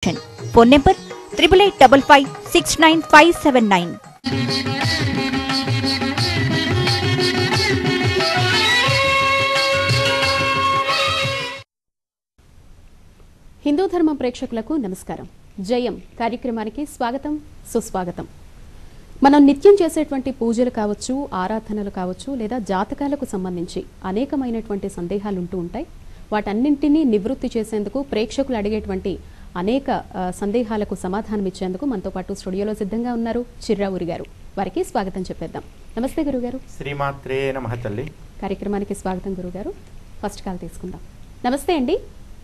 Collection phone number triple eight double five six nine five seven nine Hindu ధర్మం ప్రేక్షకులకు నమస్కారం జయం కార్యక్రమానికి స్వాగతం సుస్వాగతం మనం నిత్యం చేసేటువంటి పూజలు కావచ్చు ఆరాధనలు కావచ్చు లేదా జాతకాలకు సంబంధించి అనేకమైనటువంటి సందేహాలు ఉంటూ ఉంటాయి వాటన్నింటినీ నివృత్తి చేసేందుకు ప్రేక్షకులు అడిగేటువంటి అనేక ఆ, సందేహాలకు సమాధానం ఇచ్చేందుకు మనతో పాటు స్టూడియోలో సిద్ధంగా ఉన్నారు చిర్రావురి గారు వారికి స్వాగతం చెప్పేద్దాం నమస్తే గురుగారు శ్రీమాత్రే నమ తల్లి కార్యక్రమానికి స్వాగతం గురుగారు ఫస్ట్ కాల్ తీసుకుందాం నమస్తే అండి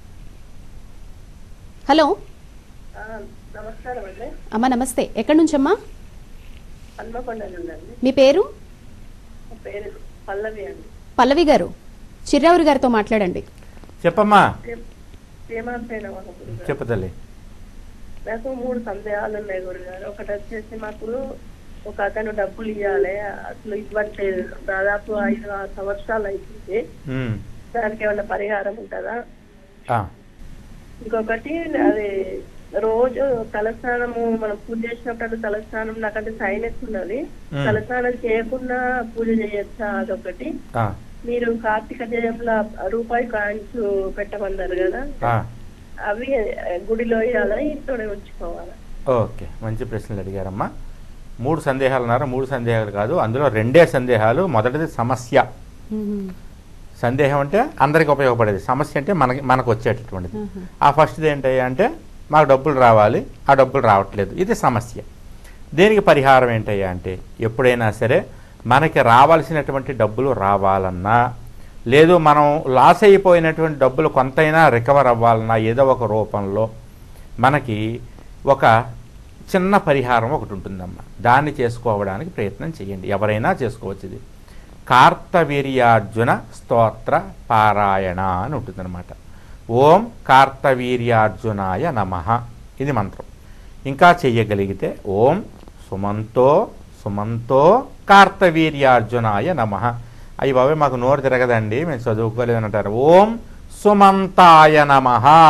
హలో ఆ, నమస్కారం అండి అమ్మా నమస్తే ఎక్కడి నుంచమ్మా హన్మకొండ నుండి మీ పేరు నా పేరు పల్లవి అండి పల్లవి గారు చిర్రావురి గారితో మాట్లాడండి చెప్పమ్మా శ్రీమాంతైన ఒక గురుగారు చెప్పు తల్లి నాకు మూడు సందేహాలు ఉన్నాయి గురుగారు ఒకటి వచ్చేసి మాకు ఒక అతను డబ్బులు ఇవ్వాలి అసలు ఇవ్వట్లేదు దాదాపు ఐదు ఆరు సంవత్సరాలు అవుతుంది ఉమ్. దానికి ఏమైనా పరిహారం ఉంటుందా ఆ, ఇంకొకటి అది రోజు తలస్నానము మనం పూజ చేసినప్పుడు తలస్నానం నాకంటే సైనస్ ఉన్నది మ్మ్. తలస్నానం చేయకుండా పూజ చేయొచ్చా అదొకటి ఆ, మీరు కార్తీక జయంలో రూపాయి కాయిన్స్ పెట్టమన్నారు కదా ఆ. అవి గుడిలో వేయాలా ఇంట్లోనే ఉంచుకోవాలా ఓకే మంచి ప్రశ్నలు అడిగారమ్మా మూడు సందేహాలు ఉన్నారు మూడు సందేహాలు కాదు అందులో రెండే సందేహాలు మొదటిది సమస్య మ్మ్. సందేహం అంటే అందరికి ఉపయోగపడేది సమస్య అంటే మనకి మనకు వచ్చేటటువంటిది ఆహా. ఆ ఫస్ట్ది ఏంటి అంటే మాకు డబ్బులు రావాలి ఆ డబ్బులు రావట్లేదు ఇది సమస్య దీనికి పరిహారం ఏంటయ్యా అంటే ఎప్పుడైనా సరే మనకి రావాల్సినటువంటి డబ్బులు రావాలన్నా లేదు మనం లాస్ అయిపోయినటువంటి డబ్బులు కొంతైనా రికవర్ అవ్వాలన్నా ఏదో ఒక రూపంలో మనకి ఒక చిన్న పరిహారం ఒకటి ఉంటుందమ్మా దాన్ని చేసుకోవడానికి ప్రయత్నం చేయండి ఎవరైనా చేసుకోవచ్చు ఇది కార్తవీర్యార్జున స్తోత్ర పారాయణ అని ఉంటుందన్నమాట ఓం కార్తవీర్యార్జునాయ నమ ఇది మంత్రం ఇంకా చెయ్యగలిగితే ఓం సుమంతో సుమంతో కార్తవీర్యార్జునాయ నమ అయ్యి బాబాయ్ మాకు నోరు తిరగదండి మేము చదువుకోలేదని అంటారు ఓం సుమంతాయ నమ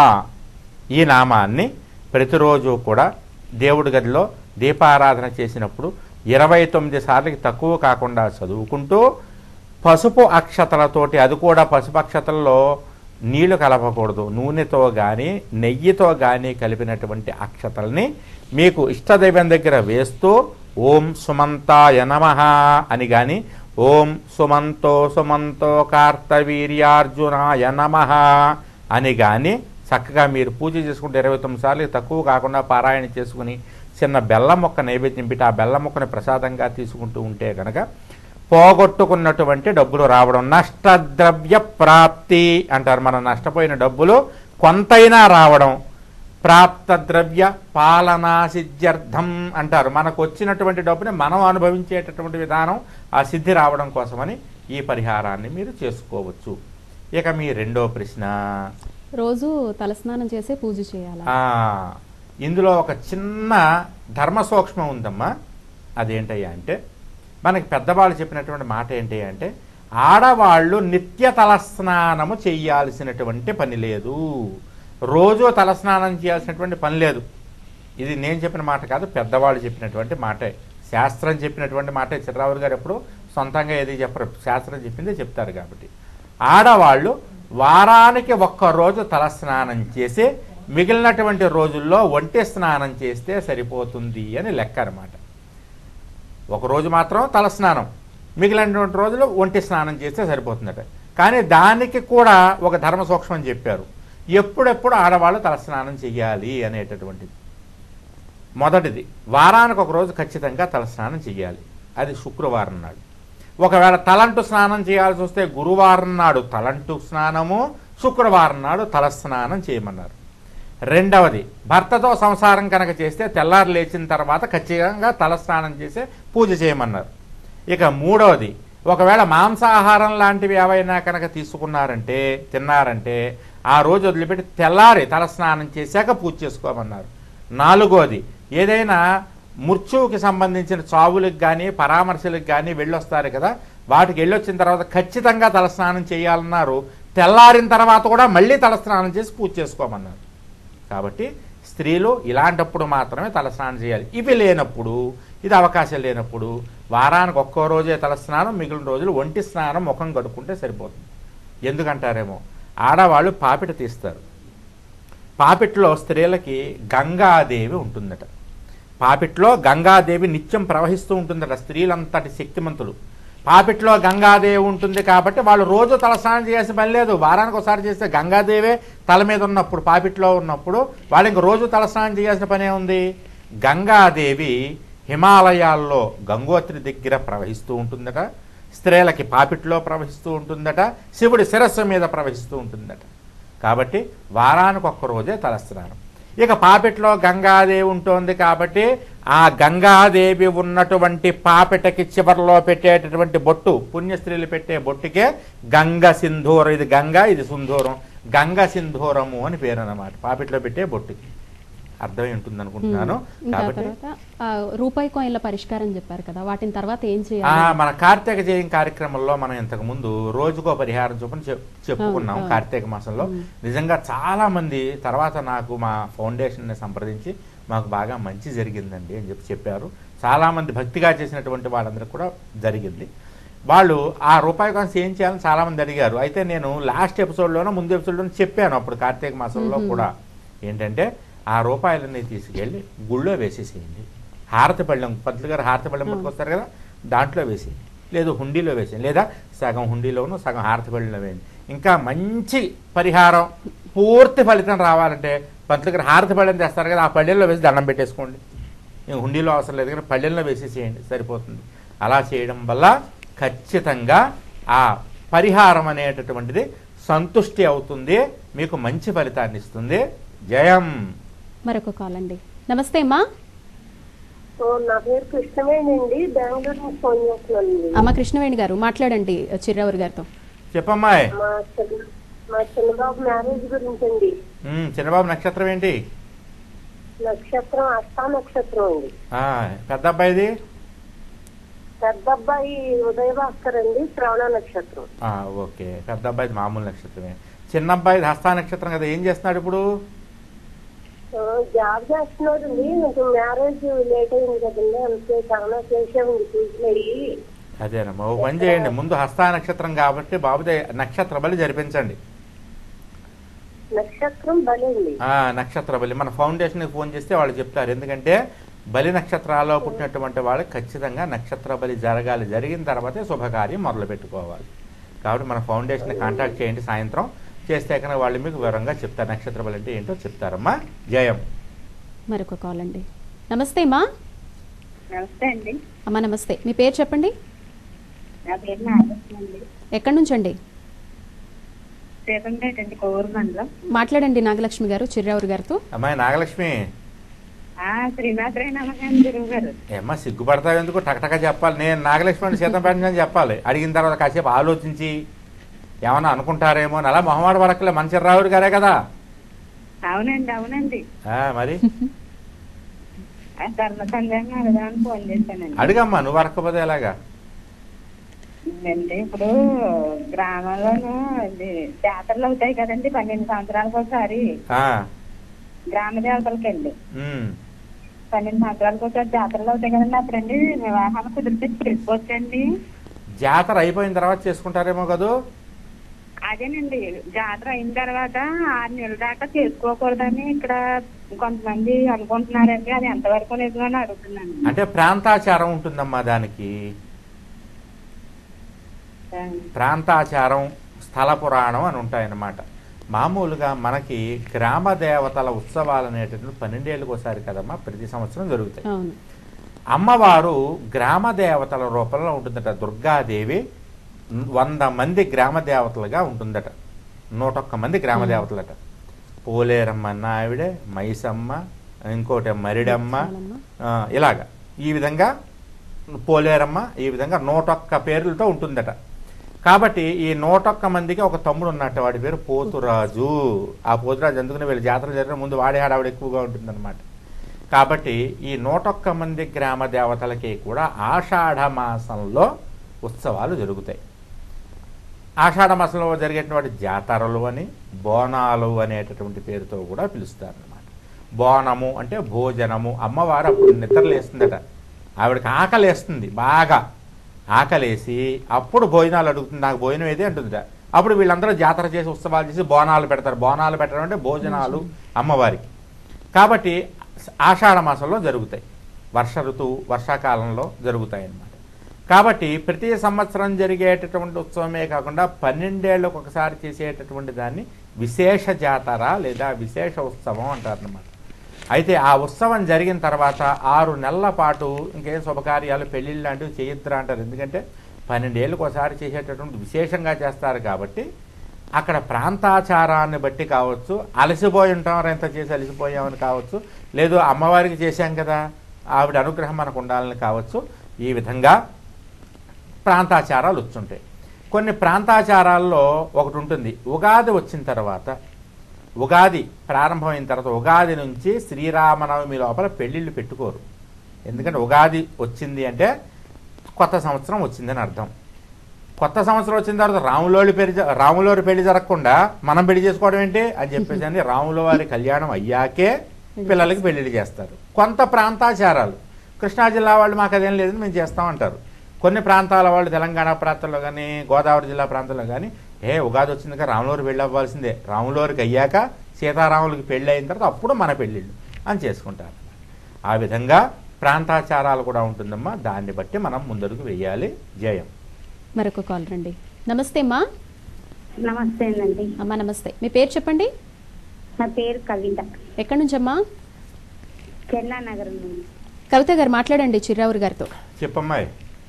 ఈ నామాన్ని ప్రతిరోజు కూడా దేవుడి గదిలో దీపారాధన చేసినప్పుడు ఇరవై తొమ్మిది సార్లకి తక్కువ కాకుండా చదువుకుంటూ పసుపు అక్షతలతోటి అది కూడా పసుపు అక్షతల్లో నీళ్లు కలపకూడదు నూనెతో కానీ నెయ్యితో కానీ కలిపినటువంటి అక్షతల్ని మీకు ఇష్టదైవం దగ్గర వేస్తూ ఓం సుమంతాయ నమః అని కానీ ఓం సుమంతో సుమంతో కార్తవీర్యార్జునాయ నమః అని కానీ చక్కగా మీరు పూజ చేసుకుంటే ఇరవై తొమ్మిది సార్లు తక్కువ కాకుండా పారాయణ చేసుకుని చిన్న బెల్లం మొక్క నైవేద్యం పెట్టి ఆ బెల్లం మొక్కని ప్రసాదంగా తీసుకుంటూ ఉంటే కనుక పోగొట్టుకున్నటువంటి డబ్బులు రావడం నష్టద్రవ్య ప్రాప్తి అంటారు మనం నష్టపోయిన డబ్బులు కొంతైనా రావడం ప్రాప్త ద్రవ్య పాలనా సిద్ధ్యర్థం అంటారు మనకు వచ్చినటువంటి డబ్బుని మనం అనుభవించేటటువంటి విధానం ఆ సిద్ధి రావడం కోసమని ఈ పరిహారాన్ని మీరు చేసుకోవచ్చు ఇక మీ రెండో ప్రశ్న రోజు తలస్నానం చేసే పూజ చేయాలా ఆ, ఇందులో ఒక చిన్న ధర్మ సూక్ష్మం ఉందమ్మా అదేంటయ్యా అంటే మనకి పెద్దవాళ్ళు చెప్పినటువంటి మాట ఏంటి అంటే ఆడవాళ్ళు నిత్య తలస్నానము చేయాల్సినటువంటి పని లేదు రోజు తలస్నానం చేయాల్సినటువంటి పని లేదు ఇది నేను చెప్పిన మాట కాదు పెద్దవాళ్ళు చెప్పినటువంటి మాటే శాస్త్రం చెప్పినటువంటి మాటే చిర్రావురు గారు ఎప్పుడు సొంతంగా ఏది చెప్పరు శాస్త్రం చెప్పిందే చెప్తారు కాబట్టి ఆడవాళ్ళు వారానికి ఒక్క రోజు తలస్నానం చేసి మిగిలినటువంటి రోజుల్లో ఒంటి స్నానం చేస్తే సరిపోతుంది అని లెక్క అనమాట ఒక రోజు మాత్రం తలస్నానం మిగిలినటువంటి రోజులు ఒంటి స్నానం చేస్తే సరిపోతుందట కానీ దానికి కూడా ఒక ధర్మ సూక్ష్మం చెప్పారు ఎప్పుడెప్పుడు ఆడవాళ్ళు తలస్నానం చెయ్యాలి అనేటటువంటిది మొదటిది వారానికి ఒక రోజు ఖచ్చితంగా తలస్నానం చేయాలి అది శుక్రవారం నాడు ఒకవేళ తలంటు స్నానం చేయాల్సి వస్తే గురువారం నాడు తలంటు స్నానము శుక్రవారం నాడు తలస్నానం చేయమన్నారు రెండవది భర్తతో సంసారం కనుక చేస్తే తెల్లారు లేచిన తర్వాత ఖచ్చితంగా తలస్నానం చేసే పూజ చేయమన్నారు ఇక మూడవది ఒకవేళ మాంసాహారం లాంటివి ఏవైనా కనుక తీసుకున్నారంటే తిన్నారంటే ఆ రోజు వదిలిపెట్టి తెల్లారి తలస్నానం చేశాక పూజ చేసుకోమన్నారు నాలుగోది ఏదైనా మృత్యువుకి సంబంధించిన చావులకు కానీ పరామర్శలకు కానీ వెళ్ళొస్తారు కదా వాటికి వెళ్ళొచ్చిన తర్వాత ఖచ్చితంగా తలస్నానం చేయాలన్నారు తెల్లారిన తర్వాత కూడా మళ్ళీ తలస్నానం చేసి పూజ చేసుకోమన్నారు కాబట్టి స్త్రీలు ఇలాంటప్పుడు మాత్రమే తలస్నానం చేయాలి ఇవి లేనప్పుడు ఇది అవకాశం లేనప్పుడు వారానికి ఒక్కో రోజే తలస్నానం మిగిలిన రోజులు ఒంటి స్నానం ముఖం కడుక్కుంటే సరిపోతుంది ఎందుకంటారేమో ఆడవాళ్ళు పాపిట తీస్తారు పాపిట్లో స్త్రీలకి గంగాదేవి ఉంటుందట పాపిట్లో గంగాదేవి నిత్యం ప్రవహిస్తూ ఉంటుందట స్త్రీలంతటి శక్తిమంతులు పాపిట్లో గంగాదేవి ఉంటుంది కాబట్టి వాళ్ళు రోజు తలస్నానం చేయాల్సిన పని లేదు వారానికి ఒకసారి చేస్తే గంగాదేవే తల మీద ఉన్నప్పుడు పాపిట్లో ఉన్నప్పుడు వాళ్ళు ఇంక రోజు తలస్నానం చేయాల్సిన పనే ఉంది గంగాదేవి హిమాలయాల్లో గంగోత్రి దగ్గర ప్రవహిస్తూ ఉంటుందట స్త్రీలకి పాపిట్లో ప్రవహిస్తూ ఉంటుందట శివుడి శిరస్సు మీద ప్రవహిస్తూ ఉంటుందట కాబట్టి వారానికి ఒక్క రోజే తలస్నానం ఇక పాపిట్లో గంగాదేవి ఉంటుంది కాబట్టి ఆ గంగాదేవి ఉన్నటువంటి పాపిటకి చివరిలో పెట్టేటటువంటి బొట్టు పుణ్యస్త్రీలు పెట్టే బొట్టుకే గంగ సింధూరం ఇది గంగ ఇది సింధూరం గంగ సింధూరము అని పేరు అన్నమాట పాపిట్లో పెట్టే బొట్టుకి అర్థమై ఉంటుంది అనుకుంటున్నాను ఇంకా కాబట్టి తర్వాత ఆ, రూపాయి కాయిన్ల పరిష్కారం చెప్పారు కదా వాటిని తర్వాత ఏం ఆ, చేయాలి మన కార్తీక జయం కార్యక్రమంలో మనం ఇంతకు ముందు రోజుకో పరిహారం చొప్పున చెప్- చెప్పుకున్నాం అవును. కార్తీక మాసంలో నిజంగా చాలా మంది తర్వాత నాకు మా ఫౌండేషన్ ని సంప్రదించి మాకు బాగా మంచి జరిగిందండి అని చెప్పి చెప్పారు చాలా మంది భక్తిగా చేసినటువంటి వాళ్ళందరికీ కూడా జరిగింది వాళ్ళు ఆ రూపాయి కాన్స్ ఏం చేయాలని చాలా మంది అడిగారు అయితే నేను లాస్ట్ ఎపిసోడ్లోనో ముందు ఎపిసోడ్లోనో చెప్పాను అప్పుడు కార్తీక మాసంలో కూడా ఏంటంటే ఆ రూపాయలన్నీ తీసుకెళ్ళి గుళ్ళో వేసేసేయండి హారతి పళ్ళెం పంతులు గారు హారతి పళ్ళెం పట్టుకొస్తారు కదా దాంట్లో వేసేయండి లేదు హుండీలో వేసేయండి లేదా సగం హుండీలోను సగం హారతి పళ్ళెంలో వేయండి ఇంకా మంచి పరిహారం పూర్తి ఫలితం రావాలంటే పంతులు గారు హారతి పళ్ళెం తెస్తారు కదా ఆ పళ్ళెంలో వేసి దండం పెట్టేసుకోండి ఇంక హుండీలో అవసరం లేదు కానీ పళ్ళెంలో వేసేసేయండి సరిపోతుంది అలా చేయడం వల్ల ఖచ్చితంగా ఆ పరిహారం అనేటటువంటిది సంతుష్టి అవుతుంది మీకు మంచి ఫలితాన్ని ఇస్తుంది జయం మరొక కాల్ అండి నమస్తే అమ్మా ఓ, నా పేరు కృష్ణవేణి బెంగళూరు నుంచి ఫోన్ చేస్తున్నానండి అమ్మ కృష్ణవేణి గారు మాట్లాడండి చిర్రవరి గారితో చెప్పమ్మాయి మా చిన్న మా చిన్నబాబు మ్యారేజ్ గురించి అండి ఉమ్, చిన్నబాబు నక్షత్రం ఏంటి నక్షత్రం అష్టా నక్షత్రం అండి ఆ, పెద్ద అబ్బాయిది పెద్ద అబ్బాయి ఉదయభాస్కర్ అండి శ్రవణ నక్షత్రం ఆ, ఓకే పెద్ద అబ్బాయిది మామూలు నక్షత్రమే చిన్న అబ్బాయిది హస్తా నక్షత్రం కదా ఏం చేస్తున్నాడు ఇప్పుడు ఆ, జాబ్ చేస్తున్నాడు అండి కొంచెం మ్యారేజ్ లేట్ అయింది కదండి అంతే చాలా చేసామండి చూసినవి అదేనమ్మా ఓ పని చేయండి ముందు హస్తా నక్షత్రం కాబట్టి బాబుదే నక్షత్ర బలి జరిపించండి నక్షత్రం బలండి ఆ, నక్షత్ర బలి మన ఫౌండేషన్కి ఫోన్ చేస్తే వాళ్ళు చెప్తారు ఎందుకంటే బలి నక్షత్రాల్లో పుట్టినటువంటి వాళ్ళకి ఖచ్చితంగా నక్షత్ర బలి జరగాలి జరిగిన తర్వాతే శుభకార్యం మొదలు పెట్టుకోవాలి కాబట్టి మన ఫౌండేషన్ కాంటాక్ట్ చేయండి సాయంత్రం చేస్తే కనుక వాళ్ళు మీకు వివరంగా చెప్తారు నక్షత్ర బలి అంటే ఏంటో చెప్తారమ్మా జయం మరొక కాల్ అండి నమస్తే అమ్మా నమస్తే అండి అమ్మ నమస్తే మీ పేరు చెప్పండి నా పేరు నాగలక్ష్మి అండి ఎక్కడి నుంచి అండి సీతంపేట అండి కోవూరు మండలం మాట్లాడండి నాగలక్ష్మి గారు చిర్రావురు గారితో అమ్మాయి నాగలక్ష్మి ఆ శ్రీనాథరాయ నమ్మకం గురువు గారు ఏమ్మా సిగ్గుపడతావు ఎందుకు టకటక చెప్పాలి నేను నాగలక్ష్మి అని సీతంపేట అని చెప్పాలి అడిగిన తర్వాత కాసేపు ఆలోచించి ఏమన్నా అనుకుంటారేమో అని అలా మొహమాట వరకలే మంచి రావుడు గారే కదా అవునండి అవునండి ఆ, మరి ఆ ధర్మ సందేహం అడగాలని ఫోన్ చేశానండి అడిగమ్మా నువ్వు వరకపోతే ఎలాగా అంటే ఇప్పుడు గ్రామంలోనూ ఇది జాతరలు అవుతాయి కదండి పన్నెండు సంవత్సరాలకు ఒకసారి ఆ, గ్రామ దేవతలకండి ఉమ్. పన్నెండు సంవత్సరాలకు ఒకసారి జాతరలు అవుతాయి కదండి అప్పుడండి వివాహాలు కుదిరితే చేసుకోవచ్చండి జాతర అయిపోయిన తర్వాత చేసుకుంటారేమో కదూ అదేనండి జాతర అయిన తర్వాత ఆరు నెలల దాకా చేసుకోకూడదని ఇక్కడ కొంతమంది అనుకుంటున్నారండి అది ఎంతవరకు నిజమని అడుగుతున్నాను అంటే ప్రాంతాచారం ఉంటుందమ్మా దానికి ప్రాంతాచారం స్థల పురాణం అని ఉంటాయన్నమాట మామూలుగా మనకి గ్రామ దేవతల ఉత్సవాలు అనేటటువంటి పన్నెండేళ్ళకి ఒకసారి కదమ్మా ప్రతి సంవత్సరం జరుగుతాయి అవును అమ్మవారు గ్రామ దేవతల రూపంలో ఉంటుందట దుర్గాదేవి వంద మంది గ్రామ దేవతలుగా ఉంటుందట నూటొక్క మంది గ్రామ దేవతలట పోలేరమ్మ అన్న ఆవిడే మైసమ్మ ఇంకోటి మరిడమ్మ చాలమ్మా. ఆ, ఇలాగా ఈ విధంగా పోలేరమ్మ ఈ విధంగా నూటొక్క పేర్లతో ఉంటుందట కాబట్టి ఈ నూటొక్క మందికి ఒక తమ్ముడు ఉన్నట్టు వాడి పేరు పోతురాజు ఆ పోతురాజు ఎందుకని వీళ్ళ జాతర జరిగిన ముందు వాడే ఆడవిడ ఎక్కువగా ఉంటుందన్నమాట కాబట్టి ఈ నూటొక్క మంది గ్రామ దేవతలకి కూడా ఆషాఢ మాసంలో ఉత్సవాలు జరుగుతాయి ఆషాఢ మాసంలో జరిగేటువంటి జాతరలు అని బోనాలు అనేటటువంటి పేరుతో కూడా పిలుస్తారు అనమాట బోనము అంటే భోజనము అమ్మవారు అప్పుడు నిద్రలేస్తుందట ఆవిడకి ఆకలేస్తుంది బాగా ఆకలేసి అప్పుడు భోజనాలు అడుగుతుంది నాకు భోజనం ఏది అంటుందిట అప్పుడు వీళ్ళందరూ జాతర చేసి ఉత్సవాలు చేసి బోనాలు పెడతారు బోనాలు పెట్టడం అంటే భోజనాలు అమ్మవారికి కాబట్టి ఆషాఢ మాసంలో జరుగుతాయి వర్ష ఋతువు వర్షాకాలంలో జరుగుతాయి అన్నమాట కాబట్టి ప్రతి సంవత్సరం జరిగేటటువంటి ఉత్సవమే కాకుండా పన్నెండేళ్లకు ఒకసారి చేసేటటువంటి దాన్ని విశేష జాతర లేదా విశేష ఉత్సవం అంటారనమాట అయితే ఆ ఉత్సవం జరిగిన తర్వాత ఆరు నెలల పాటు ఇంకేం శుభకార్యాలు పెళ్ళిళ్ళు లాంటివి చేయొద్దురా అంటారు ఎందుకంటే పన్నెండేళ్ళకి ఒకసారి చేసేటటువంటి విశేషంగా చేస్తారు కాబట్టి అక్కడ ప్రాంతాచారాన్ని బట్టి కావచ్చు అలసిపోయి ఉంటాం ఎంత చేసి అలసిపోయామని కావచ్చు లేదు అమ్మవారికి చేశాం కదా ఆవిడ అనుగ్రహం మనకు ఉండాలని కావచ్చు ఈ విధంగా ప్రాంతాచారాలు వచ్చుంటాయి కొన్ని ప్రాంతాచారాల్లో ఒకటి ఉంటుంది ఉగాది వచ్చిన తర్వాత ఉగాది ప్రారంభమైన తర్వాత ఉగాది నుంచి శ్రీరామనవమి లోపల పెళ్ళిళ్ళు పెట్టుకోరు ఎందుకంటే ఉగాది వచ్చింది అంటే కొత్త సంవత్సరం వచ్చిందని అర్థం కొత్త సంవత్సరం వచ్చిన తర్వాత రాములోరి పెళ్లి జ- రాములోరి పెళ్లి జరగకుండా మనం పెళ్లి చేసుకోవడం ఏంటి అని చెప్పేసి అని రాముల వారి కళ్యాణం అయ్యాకే పిల్లలకి పెళ్లిళ్ళు చేస్తారు కొంత ప్రాంతాచారాలు కృష్ణా జిల్లా వాళ్ళు మాకు అదేం లేదని మేము చేస్తామంటారు కొన్ని ప్రాంతాల వాళ్ళు తెలంగాణ ప్రాంతంలో కానీ గోదావరి జిల్లా ప్రాంతంలో కానీ ఏ ఉగాది వచ్చింది కదా రాములవారి పెళ్ళి అవ్వాల్సిందే రాములవారికి అయ్యాక సీతారాములకి పెళ్ళి అయిన తర్వాత అప్పుడు మన పెళ్ళిళ్ళు అని చేసుకుంటారు ఆ విధంగా ప్రాంతాచారాలు కూడా ఉంటుందమ్మా దాన్ని బట్టి మనం ముందడుగు వెయ్యాలి జయం మరొక కాల్ రండి నమస్తే అమ్మా నమస్తే అండి అమ్మా నమస్తే మీ పేరు చెప్పండి నా పేరు కవిత ఎక్కడి నుంచి అమ్మా చెన్నా నగరం నుండి కవిత గారు మాట్లాడండి చిర్రావురు గారితో చెప్పమ్మాయి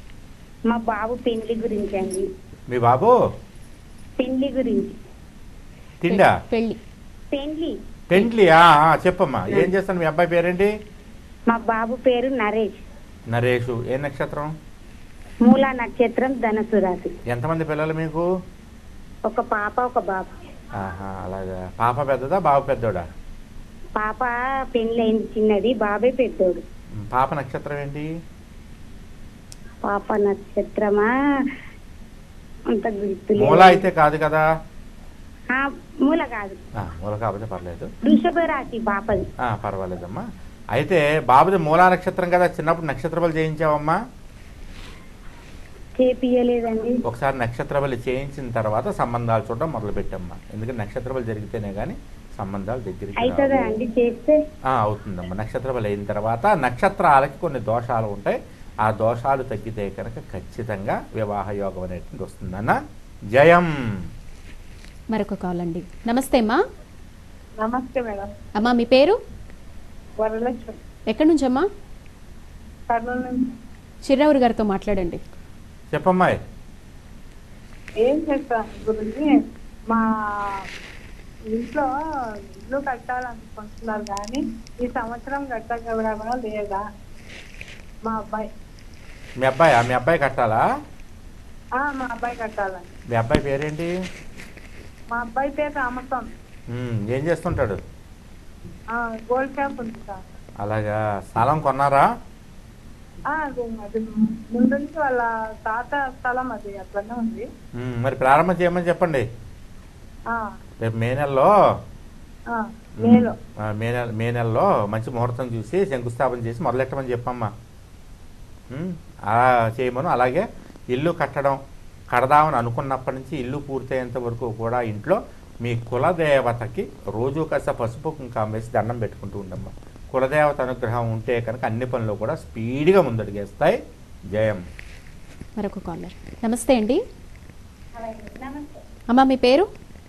మా బాబు పెళ్లి గురించి అండి మీ బాబు పెళ్లి గురించి తిండా పెళ్లి పెళ్లి పెండ్లి ఆ, ఆ, చెప్పమ్మా ఏం చేస్తాను మీ అబ్బాయి పేరేంటి మా బాబు పేరు నరేష్ నరేషు ఏ నక్షత్రం మూలా నక్షత్రం ధనసు రాశి ఎంతమంది పిల్లలు మీకు ఒక పాప ఒక బాబు ఆహా అలాగా పాప పెద్దదా బాబు పెద్దోడా పాప పెళ్లి అయింది చిన్నది బాబే పెద్దోడు ఉమ్, పాప నక్షత్రం ఏంటి పాప నక్షత్రమా అంత గుర్తులేదు మూల అయితే కాదు కదా ఆ, మూల కాదు ఆ, మూల కాకపోతే పర్లేదు వృషభ రాశి పాపది ఆ, పర్వాలేదమ్మా అయితే బాబుది మూలా నక్షత్రం కదా చిన్నప్పుడు నక్షత్ర బలి చేయించావమ్మా చేపియలేదండి ఒకసారి నక్షత్ర బలి చేయించిన తర్వాత సంబంధాలు చూడడం మొదలు పెట్టమ్మా ఎందుకంటే నక్షత్ర బలి జరిగితేనే కానీ సంబంధాలు దగ్గరికి అవుతుందా రావు. అండి చేస్తే ఆ, అవుతుందమ్మా నక్షత్ర బలి అయిన తర్వాత నక్షత్రాలకి కొన్ని దోషాలు ఉంటాయి ఆ దోషాలు తగ్గితే కనుక ఖచ్చితంగా వివాహ యోగం అనేటువంటి వస్తుందన్న జయం మరొక కాల్ అండి నమస్తే అమ్మా నమస్తే మేడం అమ్మా మీ పేరు వరలక్ష్మి ఎక్కడి నుంచి అమ్మా కర్నూలు నుంచి చిర్రావురు గారితో మాట్లాడండి చెప్పమ్మాయి ఏం చేస్తా గురించి మా ఇంట్లో ఇల్లు కట్టాలనుకుంటున్నారు కానీ ఈ సంవత్సరం కట్టగలమో లేదా మా అబ్బాయి మీ అబ్బాయి మీ అబ్బాయి కట్టాలా ఆ, మా అబ్బాయి కట్టాలని మీ అబ్బాయి పేరేంటి మా అబ్బాయి పేరు రామస్వామి ఉమ్, ఏం చేస్తుంటాడు ఆ, గోల్డ్ షాప్ ఉంది సార్ అలాగా స్థలం కొన్నారా ఆ, అది అది ముందు నుంచి వాళ్ళ తాత స్థలం అది అట్లనే ఉంది ఉమ్, మరి ప్రారంభం చేయమని చెప్పండి ఆ, రేపు మే నెలలో ఆ, మేలో ఆ, మే నెల మే నెలలో మంచి ముహూర్తం చూసి శంకుస్థాపన చేసి మొదలెట్టమని చెప్పమ్మా ఉమ్, అలా చేయమను అలాగే ఇల్లు కట్టడం కడదామని అనుకున్నప్పటి నుంచి ఇల్లు పూర్తయ్యేంత వరకు కూడా ఇంట్లో మీ కులదేవతకి రోజు కాస్త పసుపు కుంకామ వేసి దండం పెట్టుకుంటూ ఉండమ్మా కులదేవత అనుగ్రహం ఉంటే కనుక అన్ని పనులు కూడా స్పీడ్గా ముందడుగేస్తాయి జయం మరొక కాలర్ నమస్తే అండి అమ్మా మీ పేరు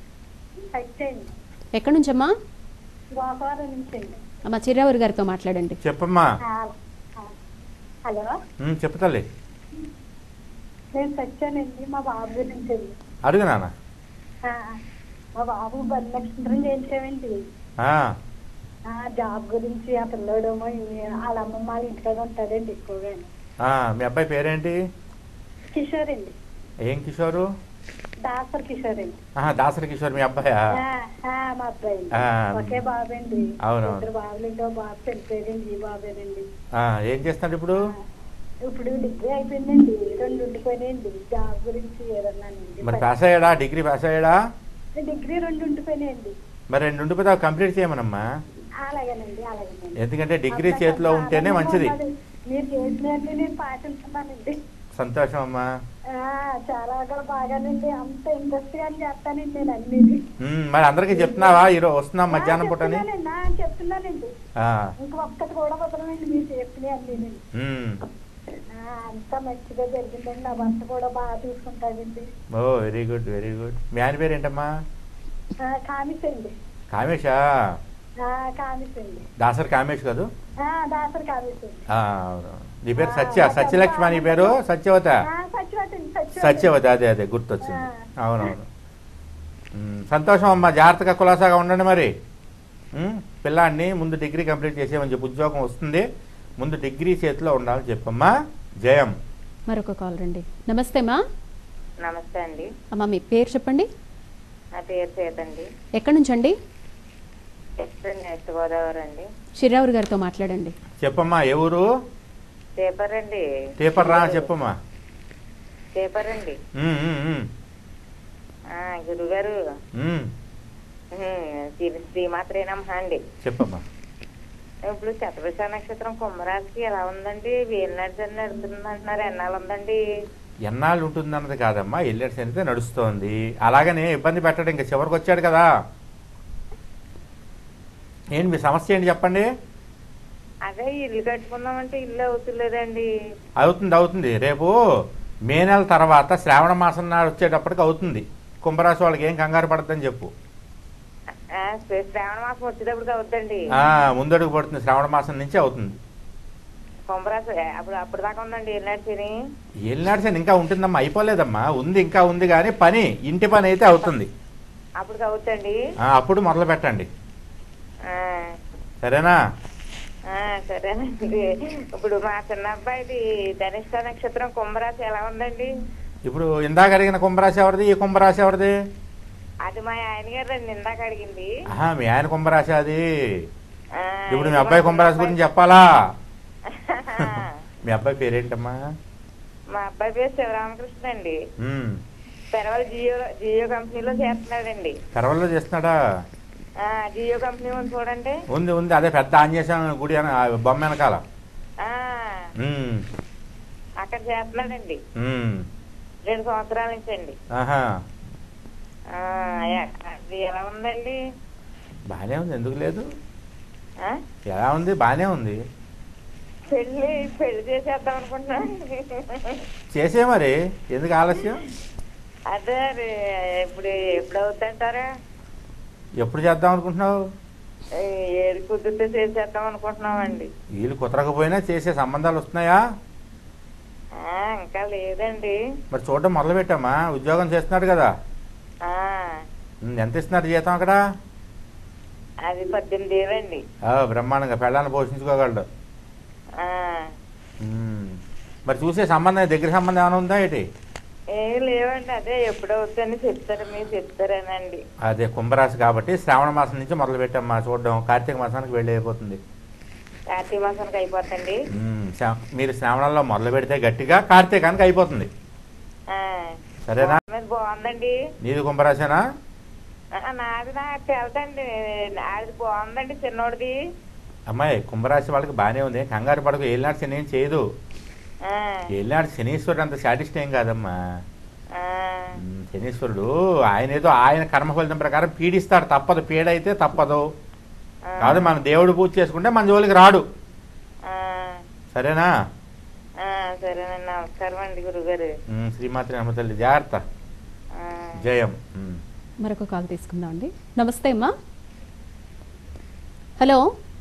ఎక్కడి నుంచి అమ్మా గోకవరం నుంచి అమ్మా చిర్రావురు గారితో మాట్లాడండి చెప్పమ్మా హలో ఉమ్, చెప్పు తల్లి నేను సత్యానండి మా బాబు గురించి అండి. అడుగు నాన్న ఆ, మా బాబు బలి నక్షత్రం చేయించామండి ఆ, ఆ, జాబ్ గురించి ఆ పిల్లోడేమో ఇవి- వాళ్ళ అమ్మమ్మ వాళ్ళ ఇంటికాడ ఉంటాడండి ఎక్కువగా ఆ, మీ అబ్బాయి పేరేంటి కిషోర్ అండి ఏం కిషోరు దాసర్ కిషోర్ అండి ఆహా, దాసరి కిషోర్ మీ అబ్బాయా ఆ, ఆ, మా అబ్బాయి అండి. ఆ. ఒకే బాబండి అవునవును. ఇద్దరు బాబులు ఇంకో బాబు చనిపోయాడండి ఈ బాబేనండి ఆ, ఏం చేస్తున్నాడు ఇప్పుడు ఇప్పుడు డిగ్రీ అయిపోయిందండి రెండు ఉండిపోయినాయండి జాబ్ గురించి ఏదన్నానండి మరి పాస్ అయ్యాడా డిగ్రీ పాస్ అయ్యాడా డిగ్రీ రెండు ఉండిపోయినాయండి మరి రెండు ఉండిపోతే కంప్లీట్ చేయమనమ్మా అలాగేనండి అలాగేనండి ఎందుకంటే డిగ్రీ అంతా చేతిలో చాలా ఉంటేనే ఆనందంగా మంచిది ఉన్నది. మీరు చేసినట్టు నేను పాటిస్తున్నానండి సంతోషం అమ్మా ఆ, చాలా కూడా బాగానండి అంత ఇంట్రెస్ట్ గా చేస్తానండి నేను అన్ని ఉమ్, మరి అందరికీ చెప్తున్నావా ఈరోజు వస్తున్నాం మధ్యాహ్నం పూటని చెప్తున్నానండి ఆ, చెప్తున్నానండి ఆ, ఇంకొక్కటి కూడా వదలనండి మీరు చెప్పినవి అన్ని ఉమ్. అంతా మంచిగా జరిగిందండి నా భర్త కూడా బాగా చూసుకుంటాడండి ఓ వెరీ గుడ్ వెరీ గుడ్ మీ ఆయన పేరు ఏంటమ్మా ఆ, కామిస్ అండి కామేషా ఆ, కామిస్ అండి దాసరి కామేష్ కాదు ఆ, దాసరి కామిస్ అండి ఆ, అవును. నీ పేరు సత్య సత్యలక్ష్మి నీ పేరు సత్యవత ఆ, సత్యవతి అండి సత్యవతి సత్యవతి అదే అదే గుర్తొచ్చింది అవునవును ఉమ్, సంతోషం అమ్మా జాగ్రత్తగా కులాసాగా ఉండండి మరి ఉమ్, పిల్లాడిని ముందు డిగ్రీ కంప్లీట్ చేసేమని చెప్పి ఉద్యోగం వస్తుంది ముందు డిగ్రీ చేతిలో ఉండాలని చెప్పమ్మా జయం మరొక కాల్ రండి నమస్తే మా నమస్తే అండి అమ్మ మీ పేరు చెప్పండి నా పేరు సీత అండి ఎక్కడి నుంచి అండి ఎక్స్ప్రెస్ వెస్ట్ గోదావరి అండి చిర్రావురు గారితో మాట్లాడండి చెప్పమ్మా ఎవరు పేపర్ అండి పేపర్ రా చెప్పమ్మా పేపర్ అండి ఉమ్, ఉమ్, ఉమ్, ఆ, గురుగారు ఉమ్, ఉమ్, శ్రీ- శ్రీమాత్రేనమ్మ అండి చెప్పమ్మా ఇప్పుడు శతభిష నక్షత్రం కుంభరాశికి ఎలా ఉందండి వేలినాడు జన్ నడుతుంది అంటున్నారు ఎన్నాళ్ళు ఉందండి ఎన్నాళ్ళు ఉంటుందన్నది కాదమ్మా ఎల్లెడ్స్ అయితే నడుస్తోంది అలాగనే ఇబ్బంది పెట్టడం ఇంకా చివరికి వచ్చాడు కదా ఏంటి మీ సమస్య ఏంటి చెప్పండి అదే ఇల్లు కట్టుకుందామంటే ఇల్లు అవుతులేదండి అవుతుంది అవుతుంది రేపు మే నెల తర్వాత శ్రావణ మాసం నాడు వచ్చేటప్పటికి అవుతుంది కుంభరాశి వాళ్ళకి ఏం కంగారు పడద్దని చెప్పు ఆ, శ్రీ- శ్రావణ మాసం వచ్చేటప్పటికి అవుద్దండి ఆ, ముందడుగు పడుతుంది శ్రావణ మాసం నుంచి అవుతుంది కుంభరాశి అప్పుడు అప్పుడు దాకా ఉందండి ఏలినాడు శని ఏలినాడు శని ఇంకా ఉంటుందమ్మా అయిపోలేదమ్మా ఉంది ఇంకా ఉంది కానీ పని ఇంటి పని అయితే అవుతుంది అప్పుడు అవుద్దండి ఆ, అప్పుడు మొదలు పెట్టండి ఆ, సరేనా ఆ, సరేనండి ఇప్పుడు మా చిన్న అబ్బాయిది ధనిష్ట నక్షత్రం కుంభరాశి ఎలా ఉందండి ఇప్పుడు ఇందాక అడిగిన కుంభరాశి ఎవరిది ఈ కుంభరాశి ఎవరిది అది మా ఆయన గారు రండి ఇందాక అడిగింది ఆహా మీ ఆయన కుంభరాశి అది ఆ, ఇప్పుడు మీ ఇది అబ్బాయి మా కుంభరాశి చిన్న గురించి చెప్పాలా అబ్బాయి. మీ అబ్బాయి పేరేంటమ్మా మా అబ్బాయి పేరు శివరామకృష్ణ అండి ఉమ్, పెరవల్ జియో జియో కంపెనీలో చేస్తున్నాడండి కరవల్లో చేస్తున్నాడా ఆ, జియో కంపెనీ ఉంది చూడండి ఉంది ఉంది అదే పెద్ద ఆంజనేయ గుడి అని ఆ బొమ్మ వెనకాల ఆ, ఉమ్, అక్కడ చేస్తున్నాడండి ఉమ్, రెండు సంవత్సరాల నుంచి అండి ఆహా ఆ, ఎ- అది ఎలా ఉందండి బాగానే ఉంది ఎందుకు లేదు ఆ? ఎలా ఉంది బాగానే ఉంది పెళ్లి పెళ్లి చేసేద్దాం అనుకుంటున్నాను చేసే మరి ఎందుకు ఆలస్యం అదే అది ఇప్పుడు ఎప్పుడు అవుతుంటారా ఎప్పుడు చేద్దాం అనుకుంటున్నావు ఏది కుదిరితే చేసేద్దాం అనుకుంటున్నామండి వీళ్ళు కుదరకపోయినా చేసే సంబంధాలు వస్తున్నాయా ఆ, ఇంకా లేదండి మరి చూడడం మొదలు పెట్టామా ఉద్యోగం చేస్తున్నాడు కదా ఆ, ఉమ్, ఎంత ఇస్తున్నారు జీతం అక్కడ అది పద్దెనిమిది ఏళ్ళండి ఆ, బ్రహ్మాండంగా పెళ్ళాన్ని పోషించుకోగలడు ఆ, ఉమ్, మరి చూసే సంబంధం దగ్గర సంబంధం ఏమైనా ఉందా ఏంటి ఏం లేవండి అదే ఎప్పుడు అవుతుందని చెప్తారు మీరు చెప్తారేనండి అదే కుంభరాశి కాబట్టి శ్రావణ మాసం నుంచి మొదలు పెట్టామా చూడడం కార్తీక మాసానికి వెళ్ళి అయిపోతుంది కార్తీక మాసానికి అయిపోతండి ఉమ్, శ్రా- మీరు శ్రావణంలో మొదలు పెడితే గట్టిగా కార్తీకానికి అయిపోతుంది ఆ, సరేనా బాగుందండి, బాగుందండి నీది కుంభరాశేనా ఆ, నాది నాకు తెలుసండి అది బాగుందండి చిన్నోడిది అమ్మాయి కుంభరాశి వాళ్ళకి బాగానే ఉంది కంగారు పడకు ఏలినాడు శని ఏం చేయదు ఆ, ఏలినాడు శనీశ్వరుడు అంత సాటిస్ట్ ఏం కాదమ్మా ఆ, ఉమ్, శనీశ్వరుడు ఆయన ఏదో ఆయన కర్మ ఫలితం ప్రకారం పీడిస్తాడు తప్పదు పీడైతే తప్పదు ఆ, కాదు మన దేవుడు పూజ చేసుకుంటే మన జోలికి రాడు ఆ, సరేనా ఆ, సరేనండి నమస్కారం అండి గురుగారు ఉమ్, శ్రీమాత్రి నమ్మ తల్లి జాగ్రత్త ఆ. జయం ఉమ్. మరొక కాల్ తీసుకుందాం అండి నమస్తే అమ్మా హలో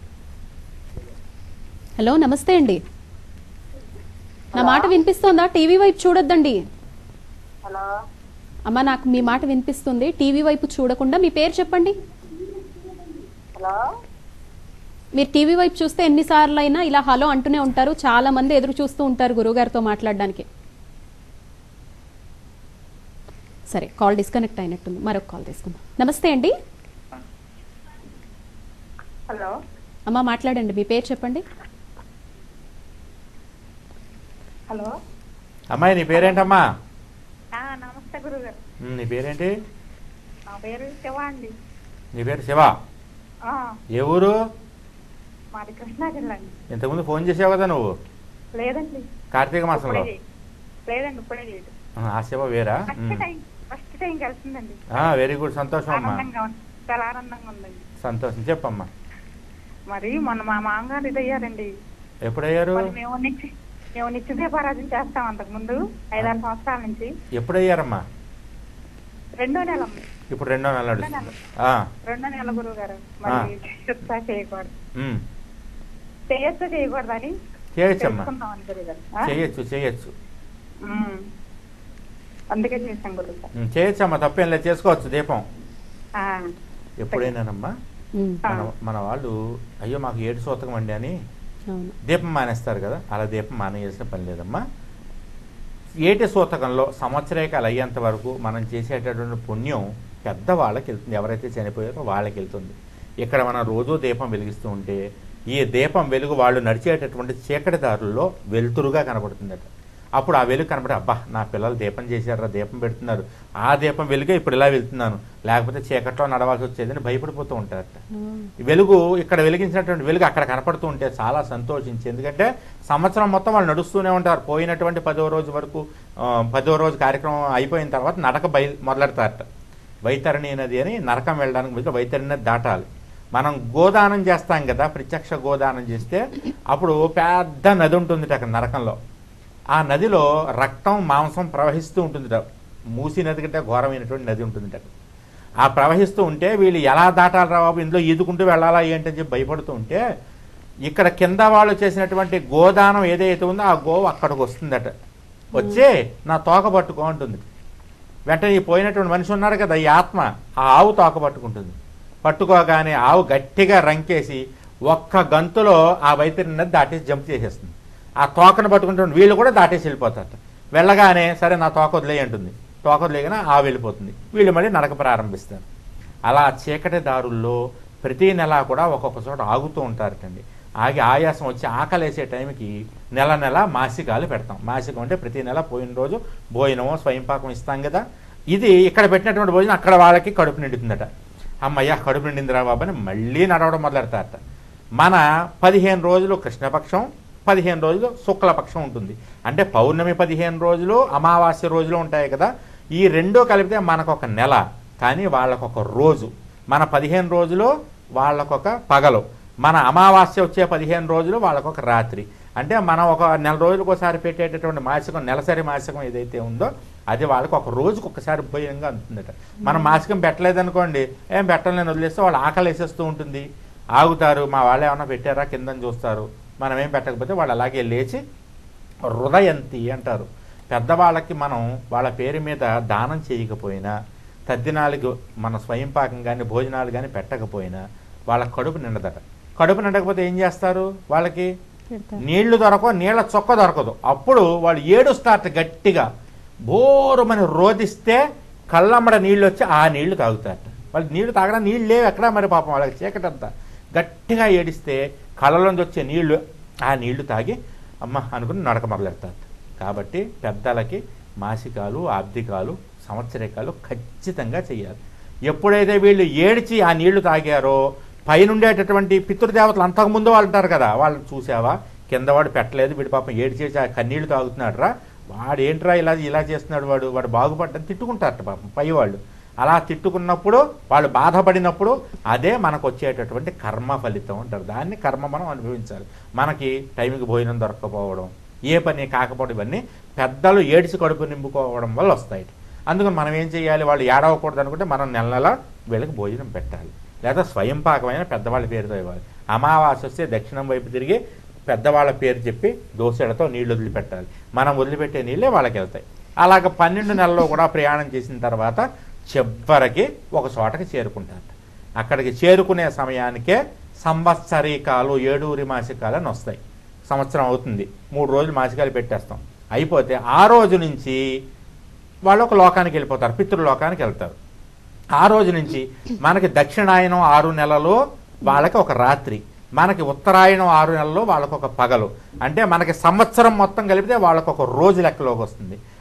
హలో నమస్తే అండి నా మాట వినిపిస్తోందా టీవీ వైపు చూడొద్దండి హలో అమ్మా నాకు మీ మాట వినిపిస్తుంది టీవీ వైపు చూడకుండా మీ పేరు చెప్పండి హలో మీరు టీవీ వైపు చూస్తే ఎన్నిసార్లు అయినా ఇలా హలో అంటూనే ఉంటారు చాలా మంది ఎదురు చూస్తూ ఉంటారు గురువుగారితో మాట్లాడడానికి సరే కాల్ డిస్కనెక్ట్ అయినట్టుంది మరొక కాల్ తీసుకుందాం నమస్తే అండి హలో అమ్మ మాట్లాడండి మీ పేరు చెప్పండి హలో అమ్మాయి నీ పేరేంటమ్మా ఆ, నమస్తే గురుగారు ఉమ్, నీ పేరేంటి నా పేరు శివ అండి నీ పేరు శివ ఆ, ఏ ఊరు మాది కృష్ణా జిల్లా అండి ఇంతకుముందు ఫోన్ చేసావు కదా నువ్వు లేదండి కార్తీక మాసంలో ఇప్పుడే చేయ- లేదండి ఇప్పుడే చేయదు ఆ, ఆ సేవ వేరా ఫస్ట్ టైం ఫస్ట్ టైం కలిసిందండి వెరీ గుడ్ సంతోషం అమ్మా ఆనందంగా ఉంది చాలా ఆనందంగా ఉందండి సంతోషం చెప్పమ్మా మరి మొన్న మా మామగారు ఇది అయ్యారండి ఎప్పుడయ్యారు మరి మేము నిత్య మేము నిత్య దీపారాధన చేస్తాం అంతకు ముందు ఐదారు సంవత్సరాల నుంచి ఎప్పుడయ్యారమ్మా రెండో నెల ఇప్పుడు రెండో నెల నడుస్తుంది ఆ, రెండో నెల గురువు గారు మరి చెప్తా చేయకూడదు ఉమ్. చేయొచ్చు చేయకూడదని చేయొచ్చమ్మా తెలుసుకుందామని గురువు గారు ఆ? చేయొచ్చు చేయొచ్చు ఉమ్. అందుకే చేశాం గురువు గారు ఉమ్, చేయొచ్చమ్మా తప్పేం లేదు చేసుకోవచ్చు దీపం ఆ. ఎప్పుడైనానమ్మా ఉమ్, ఆ. మన మన వాళ్ళు అయ్యో మాకు ఏడు సూతకం అండి అని అవును దీపం మానేస్తారు కదా అలా దీపం మానేయాల్సిన పని లేదమ్మా ఏటి సూతకంలో సంవత్సరేకాలు అయ్యేంత వరకు మనం చేసేటటువంటి పుణ్యం పెద్దవాళ్ళకి వెళ్తుంది ఎవరైతే చనిపోయారో వాళ్ళకి వెళ్తుంది ఇక్కడ మనం రోజు దీపం వెలిగిస్తూ ఉంటే ఈ దీపం వెలుగు వాళ్ళు నడిచేటటువంటి చీకటి దారుల్లో వెలుతురుగా కనబడుతుందట అప్పుడు ఆ వెలుగు కనబడి అబ్బా నా పిల్లలు దీపం చేశారా దీపం పెడుతున్నారు ఆ దీపం వెలుగే ఇప్పుడు ఇలా వెళ్తున్నాను లేకపోతే చీకట్లో నడవాల్సి వచ్చేదని భయపడిపోతూ ఉంటారట ఈ వెలుగు ఇక్కడ వెలిగించినటువంటి వెలుగు అక్కడ కనపడుతూ ఉంటే చాలా సంతోషించి ఎందుకంటే సంవత్సరం మొత్తం వాళ్ళు నడుస్తూనే ఉంటారు పోయినటువంటి పదో రోజు వరకు ఆ, పదో రోజు కార్యక్రమం అయిపోయిన తర్వాత నడక బయ మొదలెడతారట వైతరణి నది అని నరకం వెళ్ళడానికి ముందు వైతరణి నది దాటాలి మనం గోదానం చేస్తాం కదా ప్రత్యక్ష గోదానం చేస్తే అప్పుడు పెద్ద నది ఉంటుంది అక్కడ నరకంలో ఆ నదిలో రక్తం మాంసం ప్రవహిస్తూ ఉంటుంది మూసి నది కంటే ఘోరమైనటువంటి నది ఉంటుంది అక్కడ ఆ ప్రవహిస్తూ ఉంటే వీళ్ళు ఎలా దాటాలి రా బాబు ఇందులో ఈదుకుంటూ వెళ్ళాలా ఏంటని చెప్పి భయపడుతూ ఉంటే ఇక్కడ కింద వాళ్ళు చేసినటువంటి గోదానం ఏదైతే ఉందో ఆ గోవు అక్కడికి వస్తుందట వచ్చి నా తోక పట్టుకో అంటుంది వెంటనే ఈ పోయినటువంటి మనిషి ఉన్నారు కదా ఈ ఆత్మ ఆ ఆవు తోక పట్టుకుంటుంది పట్టుకోగానే ఆవు గట్టిగా రంకేసి ఒక్క గంతులో ఆ వైద్యుని నది దాటేసి జంప్ చేసేస్తుంది ఆ తోకను పట్టుకుంటున్న వీళ్ళు కూడా దాటేసి వెళ్ళిపోతారట వెళ్ళగానే సరే నా తోక వదిలేయి అంటుంది తోక వదిలేయగానే ఆ వెళ్ళిపోతుంది వీళ్ళు మళ్ళీ నడక ప్రారంభిస్తారు అలా చీకటి దారుల్లో ప్రతి నెల కూడా ఒక్కొక్క చోట ఆగుతూ ఉంటారటండి ఆగి ఆయాసం వచ్చి ఆకలేసే టైంకి నెల నెల మాసికాలు పెడతాం మాసికం అంటే ప్రతి నెల పోయిన రోజు భోజనమో స్వయంపాకం ఇస్తాం కదా ఇది ఇక్కడ పెట్టినటువంటి భోజనం అక్కడ వాళ్ళకి కడుపు నిండుతుందట అమ్మయ్య కడుపు నిండిందిరా బాబు అని మళ్ళీ నడవడం మొదలెడతారట మన పదిహేను రోజులు కృష్ణపక్షం పదిహేను రోజులు శుక్లపక్షం ఉంటుంది అంటే పౌర్ణమి పదిహేను రోజులు అమావాస్య రోజులు ఉంటాయి కదా ఈ రెండో కలిపితే మనకు ఒక నెల కానీ వాళ్ళకొక రోజు మన పదిహేను రోజులు వాళ్ళకొక పగలు మన అమావాస్య వచ్చే పదిహేను రోజులు వాళ్ళకొక రాత్రి అంటే మనం ఒక నెల రోజులకు ఒకసారి పెట్టేటటువంటి మాసికం నెలసరి మాసికం ఏదైతే ఉందో అది వాళ్ళకి ఒక రోజుకు ఒకసారి భోజనంగా అందుతుందట మనం మాసికం పెట్టలేదనుకోండి ఏం పెట్టలేని వదిలేస్తే వాళ్ళు ఆకలి వేసేస్తూ ఉంటుంది ఆగుతారు మా వాళ్ళు ఏమైనా పెట్టారా కిందని చూస్తారు మనం ఏం పెట్టకపోతే వాళ్ళు అలాగే లేచి హృదయంతి అంటారు పెద్దవాళ్ళకి మనం వాళ్ళ పేరు మీద దానం చేయకపోయినా తద్దినాలకు మన స్వయంపాకం కానీ భోజనాలు కానీ పెట్టకపోయినా వాళ్ళ కడుపు నిండదట కడుపు నిండకపోతే ఏం చేస్తారు వాళ్ళకి పెడతారు నీళ్లు దొరకవు నీళ్ళ చొక్క దొరకదు అప్పుడు వాళ్ళు ఏడుస్తారు గట్టిగా బోరుమని రోధిస్తే కళ్ళమ్మడ నీళ్ళు వచ్చి ఆ నీళ్లు తాగుతారట వాళ్ళు నీళ్లు తాగడం నీళ్ళు లేవు ఎక్కడ మరి పాపం వాళ్ళకి చీకటంతా గట్టిగా ఏడిస్తే కళ్ళలోంచి వచ్చే నీళ్లు ఆ నీళ్లు తాగి అమ్మ అనుకుని నడక మొదలెడతారు కాబట్టి పెద్దలకి మాసికాలు ఆబ్దికాలు సంవత్సరికాలు ఖచ్చితంగా చేయాలి ఎప్పుడైతే వీళ్ళు ఏడిచి ఆ నీళ్లు తాగారో పైనుండేటటువంటి పితృదేవతలు అంతకుముందు వాళ్ళు ఉంటారు కదా వాళ్ళు చూసావా కింద వాడు పెట్టలేదు వీడి పాపం ఏడు చేసి ఆ కన్నీళ్లు తాగుతున్నాడు రా వాడు ఏంట్రా ఇలా ఇలా చేస్తున్నాడు వాడు వాడు బాగుపడ్డని తిట్టుకుంటారట పాపం పై వాళ్ళు అలా తిట్టుకున్నప్పుడు వాళ్ళు బాధపడినప్పుడు అదే మనకు వచ్చేటటువంటి కర్మ ఫలితం అంటారు దాన్ని కర్మ మనం అనుభవించాలి మనకి టైంకి భోజనం దొరకకపోవడం ఏ పని కాకపోవడం ఇవన్నీ పెద్దలు ఏడిసి కడుపు నింపుకోవడం వల్ల వస్తాయి అందుకని మనం ఏం చేయాలి వాళ్ళు ఏడవకూడదు అనుకుంటే మనం నెల నెల వీళ్ళకి భోజనం పెట్టాలి లేదా స్వయం పాకమైన పెద్దవాళ్ళ పేరుతో ఇవ్వాలి అమావాస్య వస్తే దక్షిణం వైపు తిరిగి పెద్దవాళ్ళ పేరు చెప్పి దోసెడతో నీళ్లు వదిలిపెట్టాలి మనం వదిలిపెట్టే నీళ్ళే వాళ్ళకి వెళ్తాయి అలాగ పన్నెండు నెలల్లో కూడా ప్రయాణం చేసిన తర్వాత చివరికి ఒక చోటకి చేరుకుంటారు అక్కడికి చేరుకునే సమయానికే సంవత్సరీకాలు ఏడూరి మాసికాలు అని వస్తాయి సంవత్సరం అవుతుంది మూడు రోజులు మాసికాలు పెట్టేస్తాం అయిపోతే ఆ రోజు నుంచి వాళ్ళు ఒక లోకానికి వెళ్ళిపోతారు పితృలోకానికి వెళ్తారు ఆ రోజు నుంచి మనకి దక్షిణాయనం ఆరు నెలలు వాళ్ళకి ఒక రాత్రి మనకి ఉత్తరాయణం ఆరు నెలలు వాళ్ళకి ఒక పగలు అంటే మనకి సంవత్సరం మొత్తం కలిపితే వాళ్ళకి ఒక రోజు లెక్కలోకి వస్తుంది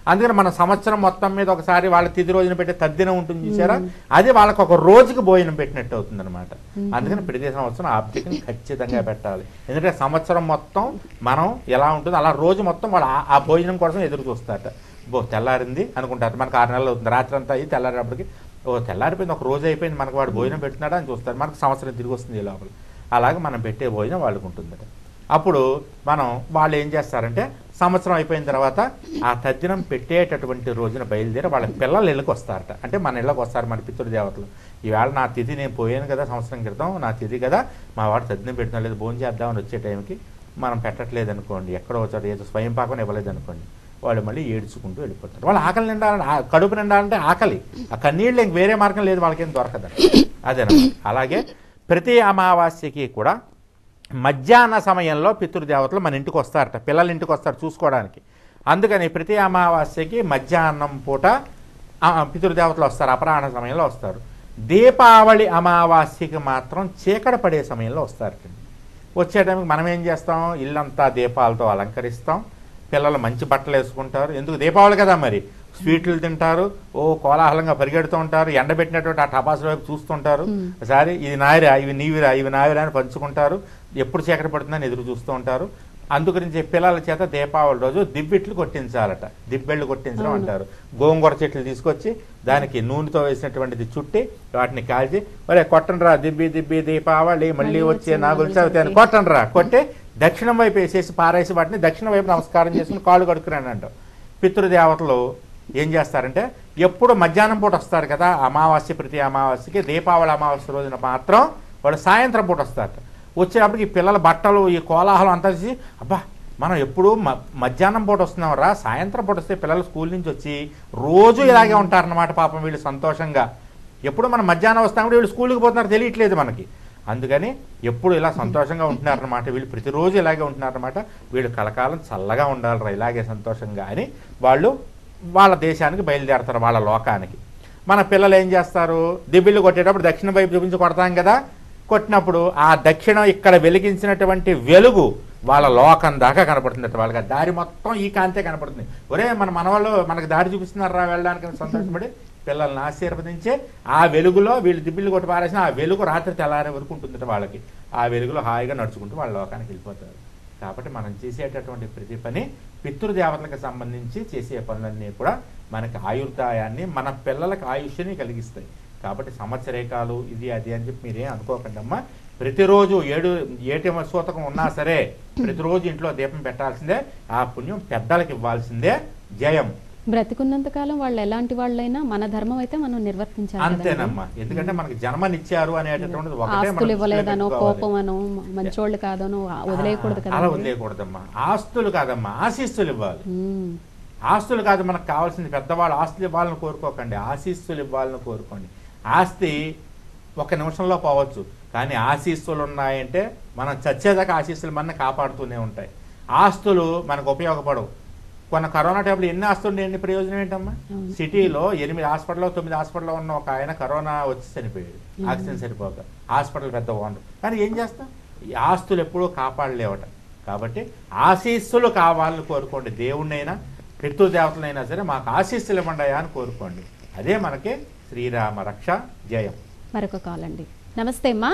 అందుకని మన సంవత్సరం మొత్తం మీద ఒకసారి వాళ్ళ తిథి రోజున పెట్టే తద్దినం ఉంటుంది చూసారా అది వాళ్ళకి ఒక రోజుకి భోజనం పెట్టినట్టు అవుతుంది అనమాట అందుకని ప్రతి సంవత్సరం ఆబ్జెక్ట్ని ఖచ్చితంగా పెట్టాలి ఎందుకంటే సంవత్సరం మొత్తం మనం ఎలా ఉంటుందో అలా రోజు మొత్తం వాళ్ళు ఆ- ఆ భోజనం కోసం ఎదురు చూస్తారట బో తెల్లారింది అనుకుంటారు మనకు ఆరు నెలలు అవుతుంది రాత్రి అంతా అయ్యి తెల్లారేపటికి ఓ తెల్లారిపోయింది ఒక రోజు అయిపోయింది మనకు వాడు భోజనం పెడుతున్నాడా అని చూస్తారు మనకు సంవత్సరం తిరిగి వస్తుంది ఈ లోపల అలాగే మనం పెట్టే భోజనం వాళ్ళకు ఉంటుందట అప్పుడు మనం వాళ్ళు ఏం చేస్తారంటే సంవత్సరం అయిపోయిన తర్వాత ఆ తద్దినం పెట్టేటటువంటి రోజున బయలుదేరి వాళ్ళ పిల్లల ఇళ్ళకి వస్తారట అంటే మన ఇళ్ళకి వస్తారు మన పితృదేవతలు ఈవేళ నా తిథి నేను పోయాను కదా సంవత్సరం క్రితం నా తిథి కదా మా వాడు తద్దినం పెడుతున్నా లేదు భోజనం చేద్దామని వచ్చే టైంకి మనం పెట్టట్లేదు అనుకోండి ఎక్కడో చోట ఏదో స్వయం పాకం ఇవ్వలేదు అనుకోండి వాళ్ళు మళ్ళీ ఏడ్చుకుంటూ వెళ్ళిపోతారు వాళ్ళు ఆకలి నిండాలంటే ఆ కడుపు నిండాలంటే ఆకలి ఆ కన్నీళ్ళు ఇంక వేరే మార్గం లేదు వాళ్ళకేం దొరకదు అదేనమాట అలాగే ప్రతి అమావాస్యకి కూడా మధ్యాహ్న సమయంలో పితృదేవతలు మన ఇంటికి వస్తారట పిల్లల ఇంటికి వస్తారు చూసుకోవడానికి అందుకని ప్రతి అమావాస్యకి మధ్యాహ్నం పూట ఆ, పితృదేవతలు వస్తారు అపరాహ్న సమయంలో వస్తారు దీపావళి అమావాస్యకి మాత్రం చీకటి పడే సమయంలో వస్తారట వచ్చే టైంకి మనం ఏం చేస్తాం ఇల్లంతా దీపాలతో అలంకరిస్తాం పిల్లలు మంచి బట్టలు వేసుకుంటారు ఎందుకు దీపావళి కదా మరి స్వీట్లు తింటారు ఓ కోలాహలంగా పరిగెడుతూ ఉంటారు ఎండబెట్టినటువంటి ఆ టపాసుల వైపు చూస్తుంటారు ఒకసారి ఇది నాయిరా ఇవి నీవిరా ఇవి నావిరా అని పంచుకుంటారు ఎప్పుడు చీకటి పడుతుందని ఎదురు చూస్తూ ఉంటారు అందుగురించి పిల్లల చేత దీపావళి రోజు దిబ్బెట్లు కొట్టించాలట దిబ్బెళ్ళు కొట్టించడం అంటారు గోంగూర చెట్లు తీసుకొచ్చి దానికి నూనెతో వేసినటువంటిది చుట్టి వాటిని కాల్చి ఒరే కొట్టండ్రా దిబ్బి దిబ్బి దీపావళి మళ్ళీ వచ్చే నాగులు చవితి అని కొట్టండ్రా కొట్టి దక్షిణం వైపు వేసేసి పారేసి వాటిని దక్షిణం వైపు నమస్కారం చేసుకుని కాళ్ళు కడుక్కురాని అంటారు పితృదేవతలు ఏం చేస్తారంటే ఎప్పుడు మధ్యాహ్నం పూట వస్తారు కదా అమావాస్య ప్రతి అమావాస్యకి దీపావళి అమావాస్య రోజున మాత్రం వాళ్ళు సాయంత్రం పూట వస్తారు వచ్చేటప్పటికి ఈ పిల్లల బట్టలు ఈ కోలాహలం అంతా చూసి అబ్బా మనం ఎప్పుడు మ- మధ్యాహ్నం పూట వస్తున్నాం రా సాయంత్రం పూట వస్తే పిల్లలు స్కూల్ నుంచి వచ్చి రోజు ఇలాగే ఉంటారన్నమాట పాపం వీళ్ళు సంతోషంగా ఎప్పుడు మనం మధ్యాహ్నం వస్తాం కూడా వీళ్ళు స్కూల్కి పోతున్నారు తెలియట్లేదు మనకి అందుకని ఎప్పుడు ఇలా సంతోషంగా ఉంటున్నారన్నమాట వీళ్ళు ప్రతిరోజు ఇలాగే ఉంటున్నారన్నమాట వీళ్ళు కలకాలం చల్లగా ఉండాలిరా ఇలాగే సంతోషంగా అని వాళ్ళు వాళ్ళ దేశానికి బయలుదేరతారు వాళ్ళ లోకానికి మన పిల్లలు ఏం చేస్తారు దిబ్బిళ్ళు కొట్టేటప్పుడు దక్షిణ వైపు చూపించి కొడతాం కదా కొట్టినప్పుడు ఆ దక్షిణం ఇక్కడ వెలిగించినటువంటి వెలుగు వాళ్ళ లోకం దాకా కనపడుతుంది వాళ్ళకి ఆ దారి మొత్తం ఈ కాంతే కనపడుతుంది ఒరే మన మనవాళ్ళు మనకు దారి చూపిస్తున్నారా వెళ్ళడానికి అని సంతోషపడి పిల్లల్ని ఆశీర్వదించి ఆ వెలుగులో వీళ్ళు దిబ్బిళ్ళు కొట్టి పారేసిన ఆ వెలుగు రాత్రి తెల్లారే వరకు ఉంటుంది వాళ్ళకి ఆ వెలుగులో హాయిగా నడుచుకుంటూ వాళ్ళ లోకానికి వెళ్ళిపోతారు కాబట్టి మనం చేసేటటువంటి ప్రతి పని పితృదేవతలకు సంబంధించి చేసే పనులన్నీ కూడా మనకి ఆయుర్దాయాన్ని మన పిల్లలకు ఆయుష్ని కలిగిస్తాయి కాబట్టి సంవత్సరేకాలు ఇది అది అని చెప్పి మీరేం అనుకోకండి అమ్మా ప్రతిరోజు ఏడు ఏటి సూతకం ఉన్నా సరే ప్రతిరోజు ఇంట్లో దీపం పెట్టాల్సిందే ఆ పుణ్యం పెద్దలకు ఇవ్వాల్సిందే జయం బ్రతికున్నంత కాలం వాళ్ళు ఎలాంటి వాళ్ళైనా మన ధర్మం అయితే మనం నిర్వర్తించాలి కదండి. అంతేనమ్మా ఎందుకంటే మనకి జన్మనిచ్చారు అనేటటువంటిది ఒకటే మనం ఆస్తులు దృష్టిలో ఇవ్వలేదనో పెట్టుకోవాలి. కోపమనో మంచోళ్ళు కాదనో వదిలేయకూడదు అలా కదా వదిలేయకూడదమ్మా ఆస్తులు కాదమ్మా ఆశీస్సులు ఇవ్వాలి ఉమ్. ఆస్తులు కాదు మనకు కావాల్సింది పెద్దవాళ్ళు ఆస్తులు ఇవ్వాలని కోరుకోకండి ఆశీస్సులు ఇవ్వాలని కోరుకోండి ఆస్తి ఒక నిమిషంలో పోవచ్చు కానీ ఆశీస్సులు ఉన్నాయంటే మనం చచ్చేదాకా ఆశీస్సులు మన కాపాడుతూనే ఉంటాయి ఆస్తులు మనకు ఉపయోగపడవు కొన్న కరోనా టైంలో ఎన్ని ఆస్తులు ఎన్ని ప్రయోజనం ఏంటమ్మా అవును. సిటీలో ఎనిమిది హాస్పిటల్లో తొమ్మిది హాస్పిటల్లో ఉన్న ఒక ఆయన కరోనా వచ్చి చనిపోయాడు ఆక్సిజన్ సరిపోక హాస్పిటల్ పెద్ద ఓనర్ కానీ ఏం చేస్తాం ఈ ఆస్తులు ఎప్పుడూ కాపాడలేవట కాబట్టి ఆశీస్సులు కావాలని కోరుకోండి దేవుణ్ణైనా పితృదేవతలైనా సరే మాకు ఆశీస్సులు ఇవ్వండియా అని కోరుకోండి అదే మనకి శ్రీరామ రక్ష జయం మరొక కాల్ అండి నమస్తే అమ్మా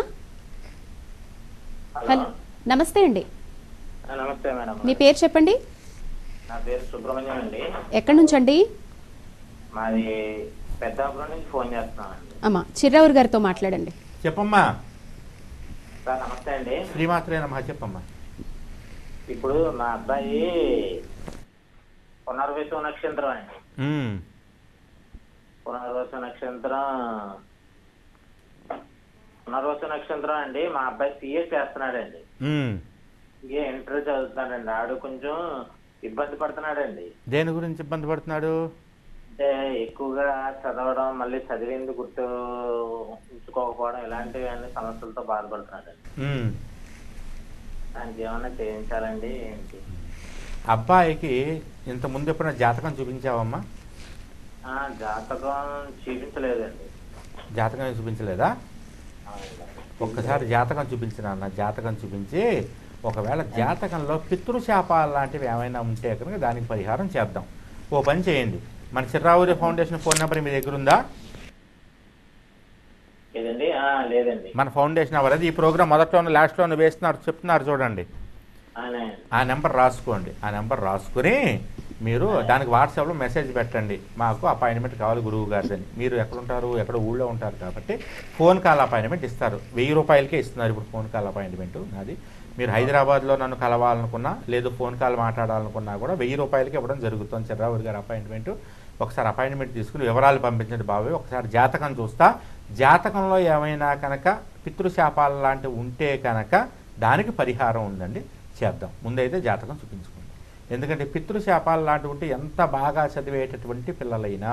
హలో నమస్తే అండి ఆ, నమస్తే మేడం మీ పేరు చెప్పండి నా పేరు సుబ్రహ్మణ్యం అండి ఎక్కడి నుంచి అండి మాది పెద్దాపురం నుంచి ఫోన్ చేస్తున్నానండి అమ్మా చిర్రవర్ గారితో మాట్లాడండి చెప్పమ్మా సార్ నమస్తే అండి శ్రీమాత్రే నమ చెప్పమ్మా ఇప్పుడు మా అబ్బాయి పునర్వసు నక్షత్రం అండి ఉమ్, పునర్వసు నక్షత్రం పునర్వసు నక్షత్రం అండి మా అబ్బాయి సిఎస్ చేస్తున్నాడండి ఉమ్. ఏ ఇంటర్ చదువుతున్నాడండి ఆడు కొంచెం ఇబ్బంది పడుతున్నాడండి దేని గురించి ఇబ్బంది పడుతున్నాడు అంటే ఎక్కువగా చదవడం మళ్ళీ చదివింది గుర్తు ఉంచుకోకపోవడం ఇలాంటివి అన్ని సమస్యలతో బాధపడుతున్నాడండి ఉమ్. దానికి ఏమైనా చేయించాలండి ఏంటి అబ్బాయికి ఇంత ముందు ఎప్పుడైనా జాతకం చూపించావమ్మా ఆ, జాతకం చూపించలేదండి జాతకం ఏం చూపించలేదా అవునండి. ఒక్కసారి జాతకం చూపించిన అన్న జాతకం చూపించి ఒకవేళ జాతకంలో పితృశాపాలు లాంటివి ఏమైనా ఉంటే కనుక దానికి పరిహారం చేద్దాం ఓ పని చేయండి మన చిర్రావురి ఫౌండేషన్ ఫోన్ నెంబర్ మీ దగ్గర ఉందా లేదండి ఆ, లేదండి మన ఫౌండేషన్ ఎవరు అది ఈ ప్రోగ్రామ్ మొదట్లోనే లాస్ట్లోనే వేస్తున్నారు చెప్తున్నారు చూడండి ఆనే. ఆ నెంబర్ రాసుకోండి ఆ నెంబర్ రాసుకుని మీరు దానికి వాట్సాప్లో మెసేజ్ పెట్టండి మాకు అపాయింట్మెంట్ కావాలి గురువు గారిదని మీరు ఎక్కడ ఉంటారు ఎక్కడ ఊళ్ళో ఉంటారు కాబట్టి ఫోన్ కాల్ అపాయింట్మెంట్ ఇస్తారు వెయ్యి రూపాయలకే ఇస్తున్నారు ఇప్పుడు ఫోన్ కాల్ అపాయింట్మెంట్ నాది మీరు హైదరాబాద్లో నన్ను కలవాలనుకున్నా లేదు ఫోన్ కాల్ మాట్లాడాలనుకున్నా కూడా వెయ్యి రూపాయలకి ఇవ్వడం జరుగుతుంది చంద్రబాబు గారి అపాయింట్మెంట్ ఒకసారి అపాయింట్మెంట్ తీసుకుని వివరాలు పంపించండి బాబాయ్ ఒకసారి జాతకం చూస్తా జాతకంలో ఏమైనా కనుక పితృశాపాలు లాంటివి ఉంటే కనుక దానికి పరిహారం ఉందండి చేద్దాం ముందైతే జాతకం చూపించుకోండి ఎందుకంటే పితృశాపాలు లాంటివి ఉంటే ఎంత బాగా చదివేటటువంటి పిల్లలైనా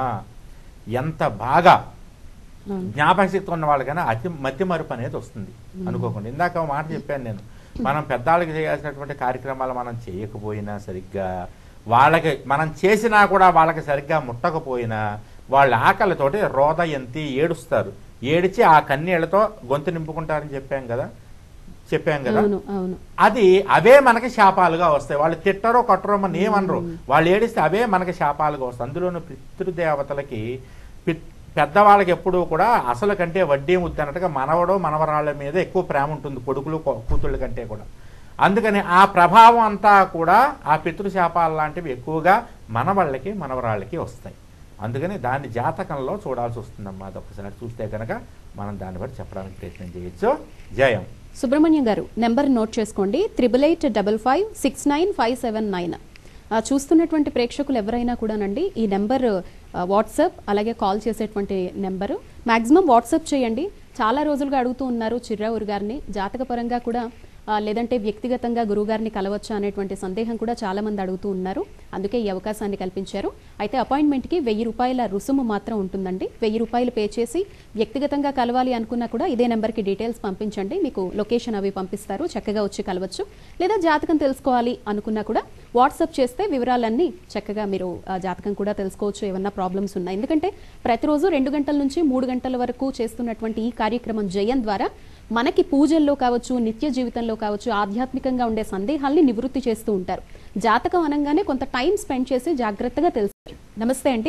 ఎంత బాగా అవును. జ్ఞాపకశక్తి ఉన్న వాళ్ళకైనా అతి మధ్య మరుపు అనేది వస్తుంది అనుకోకుండా ఇందాక ఒక మాట చెప్పాను నేను మనం పెద్దాళ్ళకి చేయాల్సినటువంటి కార్యక్రమాలు మనం చేయకపోయినా సరిగ్గా వాళ్ళకి మనం చేసినా కూడా వాళ్ళకి సరిగ్గా ముట్టకపోయినా వాళ్ళ ఆకలితోటి రోదయంతి ఏడుస్తారు ఏడిచి ఆ కన్నీళ్లతో గొంతు నింపుకుంటారని చెప్పాం కదా చెప్పాం కదా అవును అవును అది అవే మనకి శాపాలుగా వస్తాయి వాళ్ళు తిట్టరో కొట్టరో మన ఏమనరు వాళ్ళు ఏడిస్తే అవే మనకి శాపాలుగా వస్తాయి అందులోనూ పితృదేవతలకి పిత్- పెద్దవాళ్ళకి ఎప్పుడూ కూడా అసలు కంటే వడ్డీ ముద్ద అన్నట్టుగా మనవడో మనవరాళ్ళ మీద ఎక్కువ ప్రేమ ఉంటుంది కొడుకులు కూ- కూతుళ్ళ కంటే కూడా అందుకని ఆ ప్రభావం అంతా కూడా ఆ పితృశాపాలు లాంటివి ఎక్కువగా మనవాళ్ళకి మనవరాళ్ళకి వస్తాయి అందుకని దాన్ని జాతకంలో చూడాల్సి వస్తుందమ్మా అది ఒకసారి చూస్తే కనుక మనం దాన్ని బట్టి చెప్పడానికి ప్రయత్నం చేయొచ్చు జయం సుబ్రహ్మణ్యం గారు నెంబర్ నోట్ చేసుకోండి triple eight double five six nine five seven nine చూస్తున్నటువంటి ప్రేక్షకులు ఎవరైనా కూడానండి ఈ నెంబర్ ఆ, వాట్సాప్ అలాగే కాల్ చేసేటువంటి నెంబరు మాక్సిమం వాట్సాప్ చేయండి చాలా రోజులుగా అడుగుతూ ఉన్నారు చిర్రావురు గారిని జాతకపరంగా కూడా ఆ, లేదంటే వ్యక్తిగతంగా గురువుగారిని కలవచ్చా అనేటువంటి సందేహం కూడా చాలా మంది అడుగుతూ ఉన్నారు అందుకే ఈ అవకాశాన్ని కల్పించారు అయితే అపాయింట్మెంట్కి వెయ్యి రూపాయల రుసుము మాత్రం ఉంటుందండి వెయ్యి రూపాయలు పే చేసి వ్యక్తిగతంగా కలవాలి అనుకున్నా కూడా ఇదే నెంబర్కి డీటెయిల్స్ పంపించండి మీకు లొకేషన్ అవి పంపిస్తారు చక్కగా వచ్చి కలవచ్చు లేదా జాతకం తెలుసుకోవాలి అనుకున్నా కూడా వాట్సాప్ చేస్తే వివరాలన్నీ చక్కగా మీరు ఆ, జాతకం కూడా తెలుసుకోవచ్చు ఏమన్నా ప్రాబ్లమ్స్ ఉన్నాయి ఎందుకంటే ప్రతిరోజు రెండు గంటల నుంచి మూడు గంటల వరకు చేస్తున్నటువంటి ఈ కార్యక్రమం జయం ద్వారా మనకి పూజల్లో కావచ్చు నిత్య జీవితంలో కావచ్చు ఆధ్యాత్మికంగా ఉండే సందేహాల్ని నివృత్తి చేస్తూ ఉంటారు జాతకం అనగానే కొంత టైం స్పెండ్ చేసి జాగ్రత్తగా తెలుస్తారు నమస్తే అండి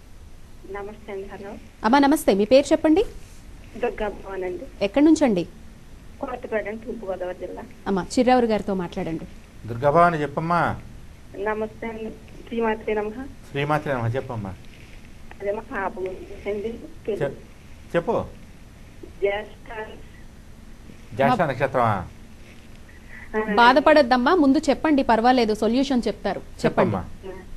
నమస్తే అండి హలో అమ్మా నమస్తే మీ పేరు చెప్పండి దుర్గా భవన్ అండి ఎక్కడి నుంచి అండి కోటపేట తూర్పుగోదావరి జిల్లా అమ్మా చిర్రావురు గారితో మాట్లాడండి దుర్గాభవాని చెప్పమ్మా నమస్తే అండి శ్రీమాత్రి నమ శ్రీమాత్రి నమ చెప్పమ్మా అదే మా పాప గురించి అండి చెప్- చెప్పు జ్యేష్ఠ జ్యేష్ఠ నక్షత్రమా బాధపడొద్దమ్మా ముందు చెప్పండి పర్వాలేదు సొల్యూషన్ చెప్తారు చెప్పండి చెప్పమ్మా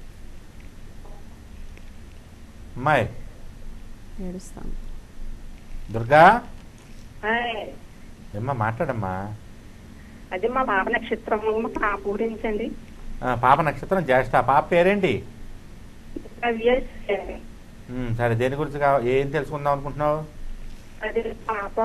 అమ్మాయి ఏడుస్తాను దుర్గా హాయ్. ఏమ్మా మాట్లాడమ్మా అదే మా పాప నక్షత్రం మా పాప గురించి అండి ఆ, పాప నక్షత్రం జ్యేష్ఠ పాప పేరేంటి విఎస్ ఉమ్, సరే దేని గురించి కావ ఏం తెలుసుకుందాం అనుకుంటున్నావు అదే పాప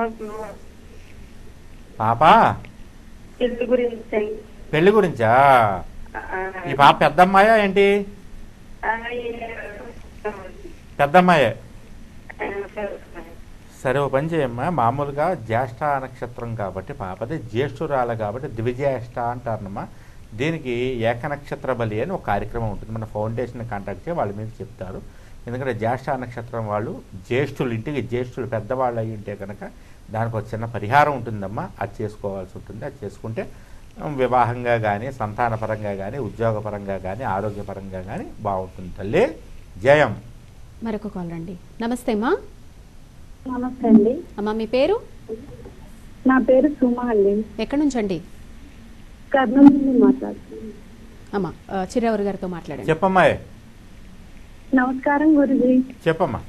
పాప ఇల్లు గురించి అండి పెళ్లి గురించా ఆ, ఈ పాప పెద్దమ్మాయా ఏంటి ఆ, ఈ- పెద్దమ్మాయే ఆ, సరే. సరే ఓ పని చేయమ్మా మామూలుగా జ్యేష్ఠ నక్షత్రం కాబట్టి పాపది జ్యేష్ఠురాల కాబట్టి ద్విజ్యేష్ఠ అంటారనమ్మా దీనికి ఏక నక్షత్ర బలి అని ఒక కార్యక్రమం ఉంటుంది మన ఫౌండేషన్ కాంటాక్ట్ చేసి వాళ్ళ మీద చెప్తారు ఎందుకంటే జ్యేష్ఠ నక్షత్రం వాళ్ళు జ్యేష్ఠులు ఇంటికి జ్యేష్ఠులు పెద్దవాళ్ళు అయి ఉంటే కనుక దానికి ఒక చిన్న పరిహారం ఉంటుందమ్మా అది చేసుకోవాల్సి ఉంటుంది అది చేసుకుంటే ఉమ్, వివాహంగా కానీ సంతానపరంగా కానీ ఉద్యోగపరంగా కానీ ఆరోగ్యపరంగా కానీ బాగుంటుంది తల్లి జయం మరొక కాల్ రండి నమస్తే అమ్మా నమస్తే అండి అమ్మా మీ పేరు నా పేరు సుమా అండి ఎక్కడి నుంచి అండి కర్నూలు నుండి మాట్లాడుతున్నాను అమ్మా ఆ, చిర్రావురు గారితో మాట్లాడండి చెప్పమ్మాయి నమస్కారం గురుజీ చెప్పమ్మా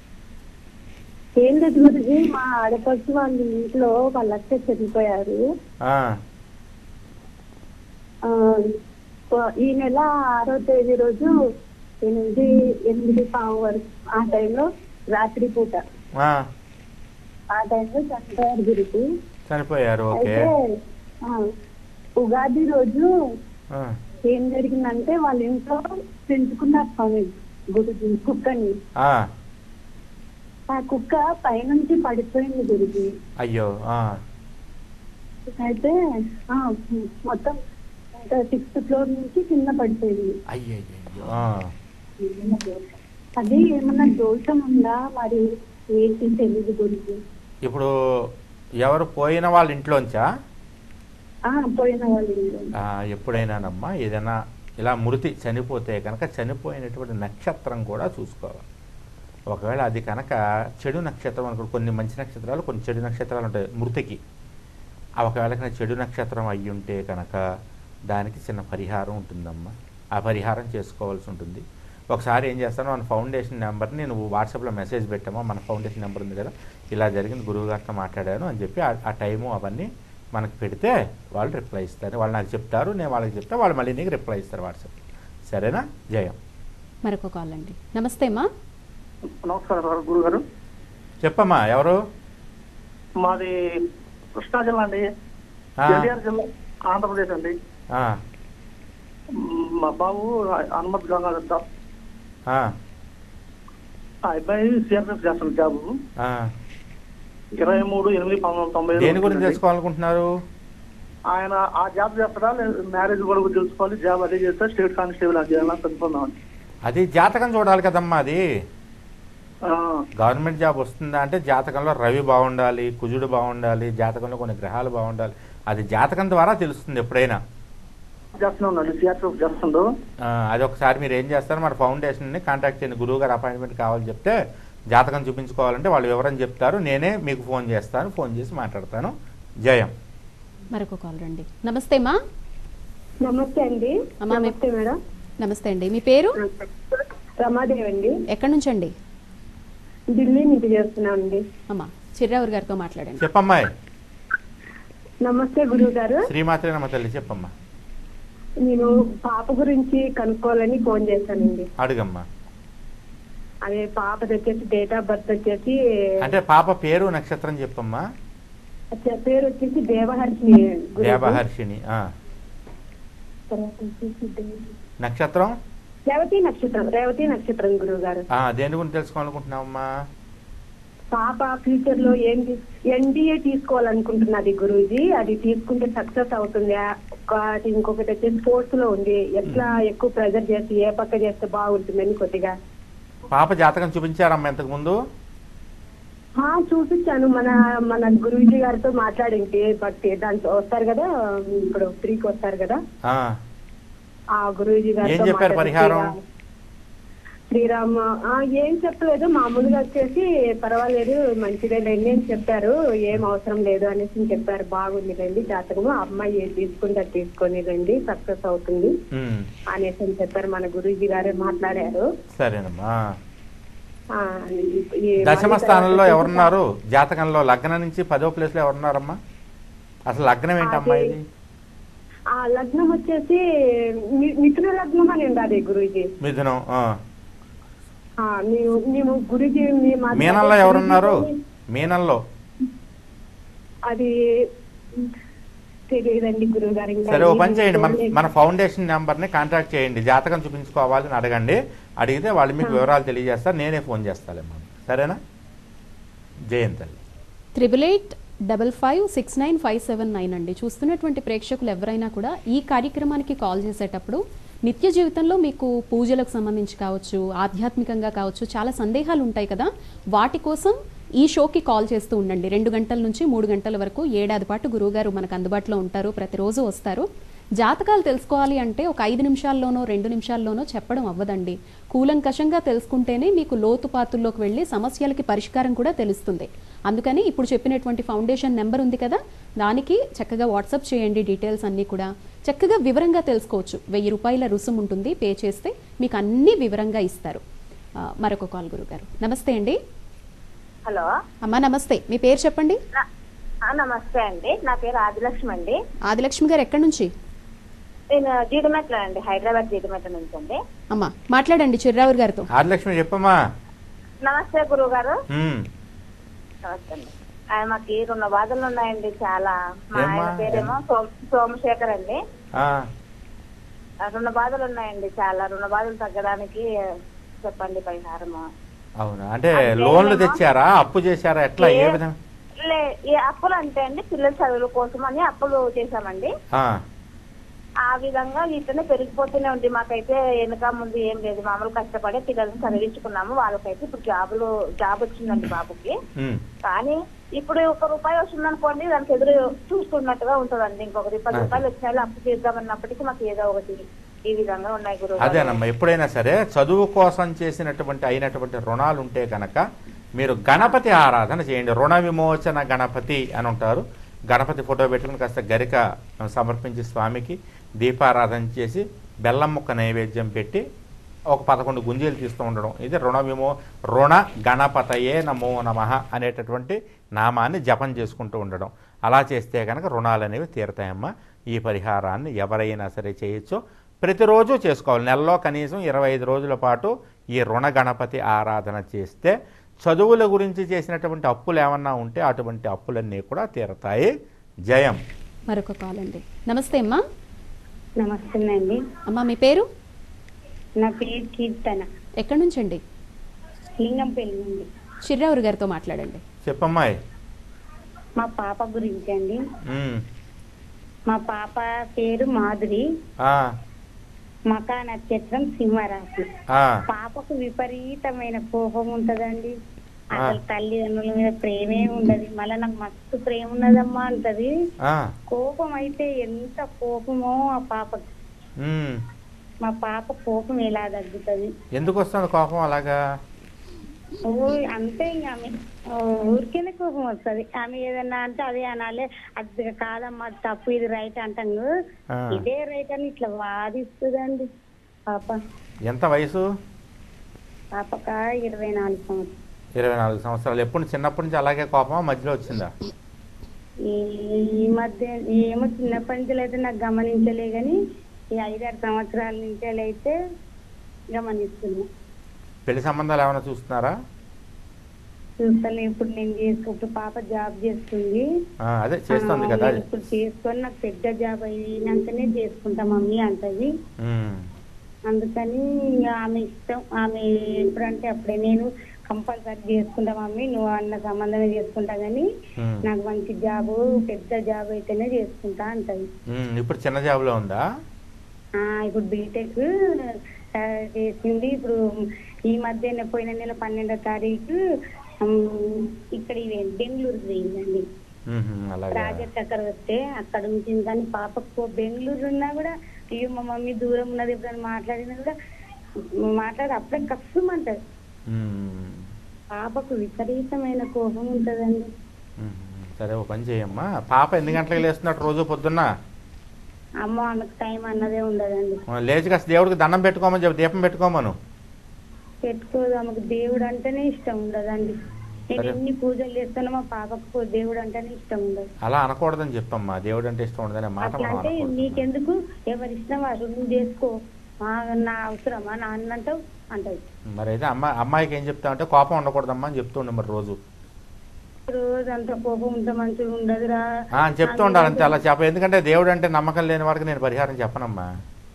ఏం లేదు గురుజీ మా ఆడపడుచు వాళ్ళ ఇంట్లో వాళ్ళ అక్క చనిపోయారు ఆ, ఆ, ఈ నెల ఆరో తేదీ రోజు ఎనిమిది ఎనిమిది పావు వరకు ఆ టైంలో రాత్రి పూట ఆ, ఆ టైంలో చనిపోయారు గురుజీ చనిపోయారు ఓకే అయితే ఆ, ఉగాది రోజు ఆ, ఏం జరిగిందంటే వాళ్ళ ఇంట్లో పెంచుకున్నారు స్వామి గురుజీ కుక్కని ఆ, ఆ కుక్క పైనుంచి పడిపోయింది గురుజీ అయ్యో ఆ, అయితే ఆ, మొత్తం సిక్స్త్ ఫ్లోర్ నుంచి కింద పడిపోయింది అయ్యయ్యో ఆ, అది ఏమన్నా దోషం ఉందా మరి ఏంటి తెలియదు గురించి ఇప్పుడు ఎవరు పోయిన వాళ్ళ ఇంట్లోంచా ఆ, పోయిన వాళ్ళు ఆ, ఎప్పుడైనానమ్మా ఏదైనా ఇలా మృతి చనిపోతే కనుక చనిపోయినటువంటి నక్షత్రం కూడా చూసుకోవాలి ఒకవేళ అది కనుక చెడు నక్షత్రం అనుకో కొన్ని మంచి నక్షత్రాలు కొన్ని చెడు నక్షత్రాలు ఉంటాయి మృతికి ఆ ఒకవేళ కనుక చెడు నక్షత్రం అయ్యి ఉంటే కనుక దానికి చిన్న పరిహారం ఉంటుందమ్మా ఆ పరిహారం చేసుకోవాల్సి ఉంటుంది ఒకసారి ఏం చేస్తాను మన ఫౌండేషన్ నెంబర్ని నువ్వు వాట్సాప్లో మెసేజ్ పెట్టామో మన ఫౌండేషన్ నెంబర్ ఉంది కదా ఇలా జరిగింది గురువు గారితో మాట్లాడాను అని చెప్పి ఆ- ఆ టైము అవన్నీ మనకు పెడితే వాళ్ళు రిప్లై ఇస్తారు వాళ్ళు నాకు చెప్తారు నేను వాళ్ళకి చెప్తే వాళ్ళు మళ్ళీ నీకు రిప్లై ఇస్తారు వాట్సాప్ సరేనా జయం మరొక కాల్ అండి నమస్తే అమ్మా నమస్కారం సార్ గురుగారు చెప్పమ్మా ఎవరు మాది కృష్ణా జిల్లా అండి ఆ, ఎన్టీఆర్ జిల్లా ఆంధ్రప్రదేశ్ అండి ఆ, మ్, మా బాబు హనుమత్ గంగాధర్ సార్ ఆ, ఆ అబ్బాయి సిఆర్ఎఫ్ చేస్తాడు జాబ్ ఆ. ఇరవై మూడు ఎనిమిది పంతొమ్మిది వందల తొంభై ఐదు దేని గురించి వచ్చిందండి. తెలుసుకోవాలనుకుంటున్నారు ఆయన ఆ జాబ్ చేస్తాడా లేదా మ్యారేజ్ కూడా తెలుసుకోవాలి జాబ్ అదే చేస్తా స్టేట్ కానిస్టేబుల్ అది చేయాలని కనుక్కుందాం అది జాతకం చూడాలి కదమ్మా అది ఆ, గవర్నమెంట్ జాబ్ వస్తుందా అంటే జాతకంలో రవి బాగుండాలి కుజుడు బాగుండాలి జాతకంలో కొన్ని గ్రహాలు బాగుండాలి అది జాతకం ద్వారా తెలుస్తుంది ఎప్పుడైనా చేస్తూనే ఉన్నాడు సిఆర్ఎఫ్ చేస్తుండో ఆ, అది ఒకసారి మీరు ఏం చేస్తారు మన ఫౌండేషన్ని కాంటాక్ట్ చేయండి గురువు గారు అపాయింట్మెంట్ కావాలని చెప్తే జాతకం చూపించుకోవాలంటే వాళ్ళు వివరం చెప్తారు నేనే మీకు ఫోన్ చేస్తాను ఫోన్ చేసి మాట్లాడతాను జయం మరొక కాల్ రండి నమస్తే అమ్మా నమస్తే అండి అమ్మా, మీ- నమస్తే మేడం నమస్తే అండి మీ పేరు రమాదేవి అండి ఎక్కడి నుంచి అండి ఢిల్లీ నుంచి చేస్తున్నామండి అమ్మా చిర్రావురు గారితో మాట్లాడండి చెప్పమ్మాయి నమస్తే గురువు గారు శ్రీమాత్రే నమ్మ తల్లి చెప్పమ్మా నేను పాప గురించి కనుక్కోవాలని ఫోన్ చేశానండి అడుగమ్మా అదే పాపది వచ్చేసి డేట్ ఆఫ్ బర్త్ వచ్చేసి అంటే పాప పేరు నక్షత్రం చెప్పమ్మా అచ్చా, పేరు వచ్చేసి దేవహర్షిని గురువు. దేవహర్షిణి ఆ. తర్వాత వచ్చేసి దేవి. నక్షత్రం రేవతి నక్షత్రం రేవతి నక్షత్రం గురువు గారు ఆ, దేని గురించి తెలుసుకోవాలనుకుంటున్నావమ్మా పాప ఫ్యూచర్ లో ఏం ఎన్డీఏ తీసుకోవాలనుకుంటున్నది గురూజీ అది తీసుకుంటే సక్సెస్ అవుతుందా ఒకటి ఇంకొకటి వచ్చేసి స్పోర్ట్స్ లో ఉంది ఎట్లా ఎక్కువ ప్రెజర్ చేసి ఏ పక్క చేస్తే బాగుంటుందని కొద్దిగా పాప జాతకం చూపించారమ్మా ఇంతకు ముందు ఆ, చూపించాను మన మన గురూజీ గారితో మాట్లాడింటి బట్ దాంట్లో వస్తారు కదా ఇప్పుడు త్రీకి వస్తారు కదా ఆ, ఆ గురూజీ ఏం గారితో చెప్పారు మాట్లాడి పరిహారం? శ్రీరామ్ ఆ, ఏం చెప్పలేదు మామూలుగా వచ్చేసి పర్వాలేదు మంచిదే లేండి అని చెప్పారు ఏం అవసరం లేదు అనేసి చెప్పారు బాగుంది రండి జాతకము అమ్మాయి ఏది తీసుకుంటే అది తీసుకొని రండి సక్సెస్ అవుతుంది ఉమ్, అనేసి అని చెప్పారు మన గురూజీ గారే మాట్లాడారు సరేనమ్మా ఆ, ఈ దశమ మళ్ళీ స్థానంలో తర్వాత ఎవరున్నారు జాతకంలో లగ్నం నుంచి పదో ప్లేస్ లో ఎవరున్నారమ్మా అసలు లగ్నం ఏంటమ్మా అది- ఇది ఆ లగ్నం వచ్చేసి మి- మిథున లగ్నం అని ఉండాలి గురూజీ మిథునం ఆ. ఆ, మేము మేము గురూజీ మీ మా- మీనంలో ఎవరున్నారు గురూజీ మీనంలో అది తెలియదండి గురువు గారు ఇంకా సరే ఓ పని చేయండి మన చూడలేదు. మన ఫౌండేషన్ నెంబర్ని కాంటాక్ట్ చేయండి జాతకం చూపించుకోవాలని అడగండి అడిగితే వాళ్ళు మీకు వివరాలు తెలియజేస్తారు నేనే ఫోన్ చేస్తాలేమ్మా సరేనా జయంతల్లి triple eight double five six nine five seven nine అండి చూస్తున్నటువంటి ప్రేక్షకులు ఎవరైనా కూడా ఈ కార్యక్రమానికి కాల్ చేసేటప్పుడు నిత్య జీవితంలో మీకు పూజలకు సంబంధించి కావచ్చు ఆధ్యాత్మికంగా కావచ్చు చాలా సందేహాలు ఉంటాయి కదా వాటి కోసం ఈ షోకి కాల్ చేస్తూ ఉండండి రెండు గంటల నుంచి మూడు గంటల వరకు ఏడాది పాటు గురువుగారు మనకు అందుబాటులో ఉంటారు ప్రతిరోజు వస్తారు జాతకాలు తెలుసుకోవాలి అంటే ఒక ఐదు నిమిషాల్లోనో రెండు నిమిషాల్లోనో చెప్పడం అవ్వదండి కూలంకషంగా తెలుసుకుంటేనే మీకు లోతుపాతుల్లోకి వెళ్ళి సమస్యలకి పరిష్కారం కూడా తెలుస్తుంది అందుకని ఇప్పుడు చెప్పినటువంటి ఫౌండేషన్ నెంబర్ ఉంది కదా దానికి చక్కగా వాట్సాప్ చేయండి డీటెయిల్స్ అన్నీ కూడా చక్కగా వివరంగా తెలుసుకోవచ్చు వెయ్యి రూపాయల రుసుము ఉంటుంది పే చేస్తే మీకు అన్ని వివరంగా ఇస్తారు ఆ, మరొక కాల్ గురుగారు నమస్తే అండి హలో అమ్మా నమస్తే మీ పేరు చెప్పండి నా- ఆ, నమస్తే అండి నా పేరు ఆదిలక్ష్మి అండి ఆదిలక్ష్మి గారు ఎక్కడి నుంచి నేను జీడిమెట్ల అండి హైదరాబాద్ జీడిమెట్ల నుంచి అండి అమ్మా మాట్లాడండి చిర్రావురు గారితో ఆదిలక్ష్మి చెప్పమ్మా నమస్తే గురువు గారు ఉమ్, నమస్తే అండి ఆయన మాకు రెండు బాధలు ఉన్నాయండి చాలా మా ఏమ్మా? ఆయన పేరేమో సోమ- సోమశేఖర్ అండి ఆ, ఆ, రెండు బాధలు ఉన్నాయండి చాలా రెండు బాధలు తగ్గడానికి చెప్పండి పరిహారము అవునా అంటే అంటే లోన్లు ఏమో- తెచ్చారా అప్పు చేశారా ఎట్లా ఏ ఏ- విధంగా లే ఈ అప్పులు అంటే అండి పిల్లల చదువుల కోసం అని అప్పులు చేశామండి ఆ, ఆ విధంగా ఇట్లనే పెరిగిపోతూనే ఉంది మాకైతే వెనక ముందు ఏం లేదు మామూలు కష్టపడి పిల్లల్ని చదివించుకున్నాము వాళ్ళకైతే ఇప్పుడు జాబులు జాబ్ వచ్చిందండి బాబుకి ఉమ్. కానీ ఇప్పుడు ఒక రూపాయి వస్తుంది అనుకోండి దానికి ఎదురు చూసుకున్నట్టుగా ఉంటుందండి ఇంకొక పది రూపాయలు వచ్చిన వాళ్ళు అప్పు చేద్దామన్నప్పటికీ మాకు ఏదో ఒకటి ఈ విధంగా ఉన్నాయి గురువు అదేనమ్మా ఎప్పుడైనా సరే చదువు కోసం చేసినటువంటి అయినటువంటి రుణాలు ఉంటే కనుక మీరు గణపతి ఆరాధన చేయండి రుణ విమోచన గణపతి అని ఉంటారు గణపతి ఫోటో పెట్టుకుని కాస్త గరిక సమర్పించి స్వామికి దీపారాధన చేసి బెల్లం ముక్క నైవేద్యం పెట్టి ఒక పదకొండు గుంజీలు తీస్తూ ఉండడం ఇది రుణ విమో రుణ గణపతయే నమో నమ అనేటటువంటి నామాన్ని జపం చేసుకుంటూ ఉండడం అలా చేస్తే కనుక రుణాలు అనేవి తీరతాయమ్మా ఈ పరిహారాన్ని ఎవరైనా సరే చేయొచ్చు ప్రతిరోజు చేసుకోవాలి నెలలో కనీసం ఇరవై ఐదు రోజుల పాటు ఈ రుణ గణపతి ఆరాధన చేస్తే చదువుల గురించి చేసినటువంటి అప్పులు ఏమన్నా ఉంటే అటువంటి అప్పులన్నీ కూడా తీరతాయి జయం మరొక కాల్ అండి నమస్తే అమ్మా నమస్తే అండి అమ్మా మీ పేరు నా పేరు కీర్తన ఎక్కడి నుంచి అండి లింగంపల్లి నుండి చిర్రావురు గారితో మాట్లాడండి చెప్పమ్మాయి మా పాప గురించి అండి ఉమ్, మా పాప పేరు మాధురి ఆ, మకా నక్షత్రం సింహరాశి ఆ, పాపకు విపరీతమైన కోపం ఉంటదండి ఆ. అసలు తల్లిదండ్రుల మీద ప్రేమే ఉండదు మళ్ళీ నాకు మస్తు ప్రేమ ఉన్నదమ్మా అంటది ఆ, కోపం అయితే ఎంత కోపమో ఆ పాపకి ఉమ్. మా పాప కోపం ఎలా తగ్గుతుంది ఎందుకు వస్తుంది కోపం అలాగా ఓ అంతే ఇంకా ఆమె ఓ ఊరికేనే కోపం వస్తది ఆమె ఏదన్నా అంటే అదే అనాలి అది కాదమ్మా అది తప్పు ఇది రైట్ అంటాను ఆ. ఇదే రైట్ అని ఇట్లా వాదిస్తుందండి పాప ఎంత వయసు పాపక ఇరవై నాలుగు సంవత్సరాలు ఇరవై నాలుగు సంవత్సరాలు ఎప్పుడు చిన్నప్పటి నుంచి అలాగే కోపమా మధ్యలో వచ్చిందా ఈ ఈ మధ్య ఏమో చిన్నప్పటి నుంచి అయితే నాకు గమనించలే గాని ఈ ఐదారు సంవత్సరాల నుంచి అయితే గమనిస్తున్నా పెళ్లి సంబంధాలు ఏమైనా చూస్తున్నారా చూస్తాను ఇప్పుడు నేను చేసుకుంటూ పాప జాబ్ చేస్తుంది ఆ, అదే చేస్తుంది ఆ, కదా నేను ఇప్పుడు చేసుకొని నాకు పెద్ద జాబ్ అయినాకనే చేసుకుంటా మమ్మీ అంటది ఉమ్, అందుకని ఇక ఆమె ఇష్టం ఆమె ఎప్పుడంటే అప్పుడే నేను కంపల్సరీ చేసుకుంటా మమ్మీ నువ్వు అన్న సంబంధమే చేసుకుంటా గానీ ఉమ్, నాకు మంచి జాబ్ పెద్ద జాబ్ అయితేనే చేసుకుంటా అంటది ఉమ్, ఇప్పుడు చిన్న జాబ్లో ఉందా ఆ ఇప్పుడు బీటెక్ చేసింది ఇప్పుడు ఈ మధ్యన పోయిన నెల పన్నెండో తారీఖు ఉమ్, ఇక్కడ ఇవి బెంగళూరుకి పోయిందండి ఉహుం, అలాగా ప్రాజెక్ట్ అక్కడ వస్తే అక్కడ ఉంటుంది కానీ పాపకు బెంగళూరు ఉన్నా కూడా అయ్యో మా మమ్మీ దూరం ఉన్నది ఎప్పుడైనా మాట్లాడినా కూడా మాట్లాడి అప్పుడే కష్టమంటది ఉమ్, పాపకు విపరీతమైన కోపం ఉంటదండి ఉహుం. సరే ఒక పని చేయమ్మా పాప ఎన్ని గంటలకు లేస్తున్నట్టు రోజు పొద్దున్న అమ్మ ఆమెకు టైం అన్నదే ఉండదండి ఆ, లేచి కాస్త దేవుడికి దండం పెట్టుకోమని చెప్పి దీపం పెట్టుకోమను పెట్టుకోదు ఆమెకు దేవుడు అంటేనే ఇష్టం ఉండదండి నేను సరే. ఎన్ని పూజలు చేస్తానో మా పాపకు దేవుడు అంటేనే ఇష్టం ఉండదు అలా అనకూడదని చెప్పమ్మా దేవుడు అంటే ఇష్టం ఉండదనే మాట అట్లా మనం అంటే అనకూడదు నీకెందుకు ఎవరి ఇష్టం వారు నువ్వు చేసుకో మా నా అవసరమా నా అన్నంటావు అంటది మరి అయితే అమ్మాయి అమ్మాయికి ఏం చెప్తామంటే కోపం ఉండకూడదమ్మా అని చెప్తూ ఉండే మరి రోజు రోజు అంత కోపం ఉంటే మంచిగా ఉండదురా ఆ, అని చెప్తూ ఉండాలి అంతే అలా చెప్ప ఎందుకంటే దేవుడు అంటే నమ్మకం లేని వాడికి నేను పరిహారం చెప్పనమ్మా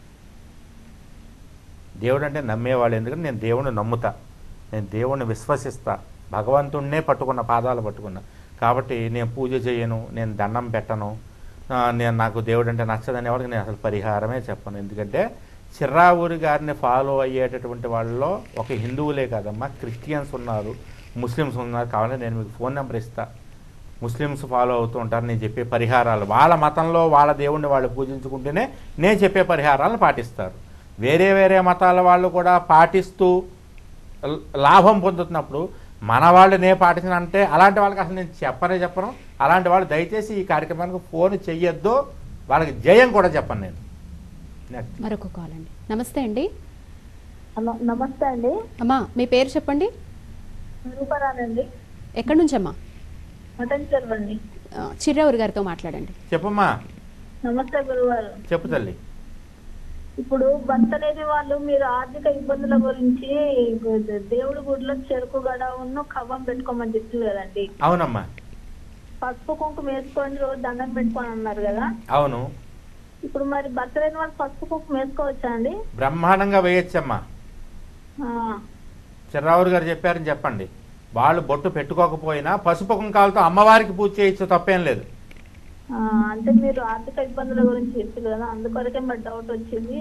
దేవుడు అంటే నమ్మేవాళ్ళు ఎందుకంటే నేను దేవుడిని నమ్ముతా నేను దేవుడిని విశ్వసిస్తా భగవంతుణ్ణే పట్టుకున్న పాదాలు పట్టుకున్నా కాబట్టి నేను పూజ చేయను నేను దండం పెట్టను ఆ, నేను నాకు దేవుడు అంటే నచ్చదనే వాడికి నేను అసలు పరిహారమే చెప్పను ఎందుకంటే చిర్రావూరి గారిని ఫాలో అయ్యేటటువంటి వాళ్ళలో ఒక హిందువులే కాదమ్మా క్రిస్టియన్స్ ఉన్నారు ముస్లిమ్స్ ఉన్నారు కావాలంటే నేను మీకు ఫోన్ నెంబర్ ఇస్తా ముస్లిమ్స్ ఫాలో అవుతూ ఉంటారు నేను చెప్పే పరిహారాలు వాళ్ళ మతంలో వాళ్ళ దేవుణ్ణి వాళ్ళు పూజించుకుంటేనే నేను చెప్పే పరిహారాలను పాటిస్తారు వేరే వేరే మతాల వాళ్ళు కూడా పాటిస్తూ ల- లాభం పొందుతున్నప్పుడు మన వాళ్ళు నే పాటించిన అంటే అలాంటి వాళ్ళకి అసలు నేను చెప్పనే చెప్పను అలాంటి వాళ్ళు దయచేసి ఈ కార్యక్రమానికి ఫోన్ చెయ్యొద్దు వాళ్ళకి జయం కూడా చెప్పను నేను నెక్స్ట్ మరొక కాల్ అండి నమస్తే అండి నమస్తే అండి అమ్మా మీ పేరు చెప్పండి రూపరానండి ఎక్కడి నుంచి అమ్మా మటన్ చెరువండి ఆ, చిర్రావురు గారితో మాట్లాడండి చెప్పమ్మా నమస్తే గురువారు చెప్పు తల్లి ఇప్పుడు భర్త లేని వాళ్ళు మీరు ఆర్థిక ఇబ్బందుల గురించి దేవుడి గుడిలో చెరుకు గడ ఉన్న కవ్వం పెట్టుకోమని చెప్తుంది కదండి అవునమ్మా పసుపు కుంకుమ వేసుకొని రోజు దండం పెట్టుకొని అన్నారు కదా అవును ఇప్పుడు మరి భర్త లేని వాళ్ళు పసుపు కుంకుమ వేసుకోవచ్చా అండి బ్రహ్మాండంగా వేయొచ్చమ్మా ఆ, చిర్రావురు గారు చెప్పారని చెప్పండి వాళ్ళు బొట్టు పెట్టుకోకపోయినా పసుపు కుంకాలతో అమ్మవారికి పూజ చేయొచ్చు తప్పేం లేదు ఆ, అంటే మీరు ఆర్థిక ఇబ్బందుల గురించి చెప్పారు కదా అందుకొరకే మరి డౌట్ వచ్చింది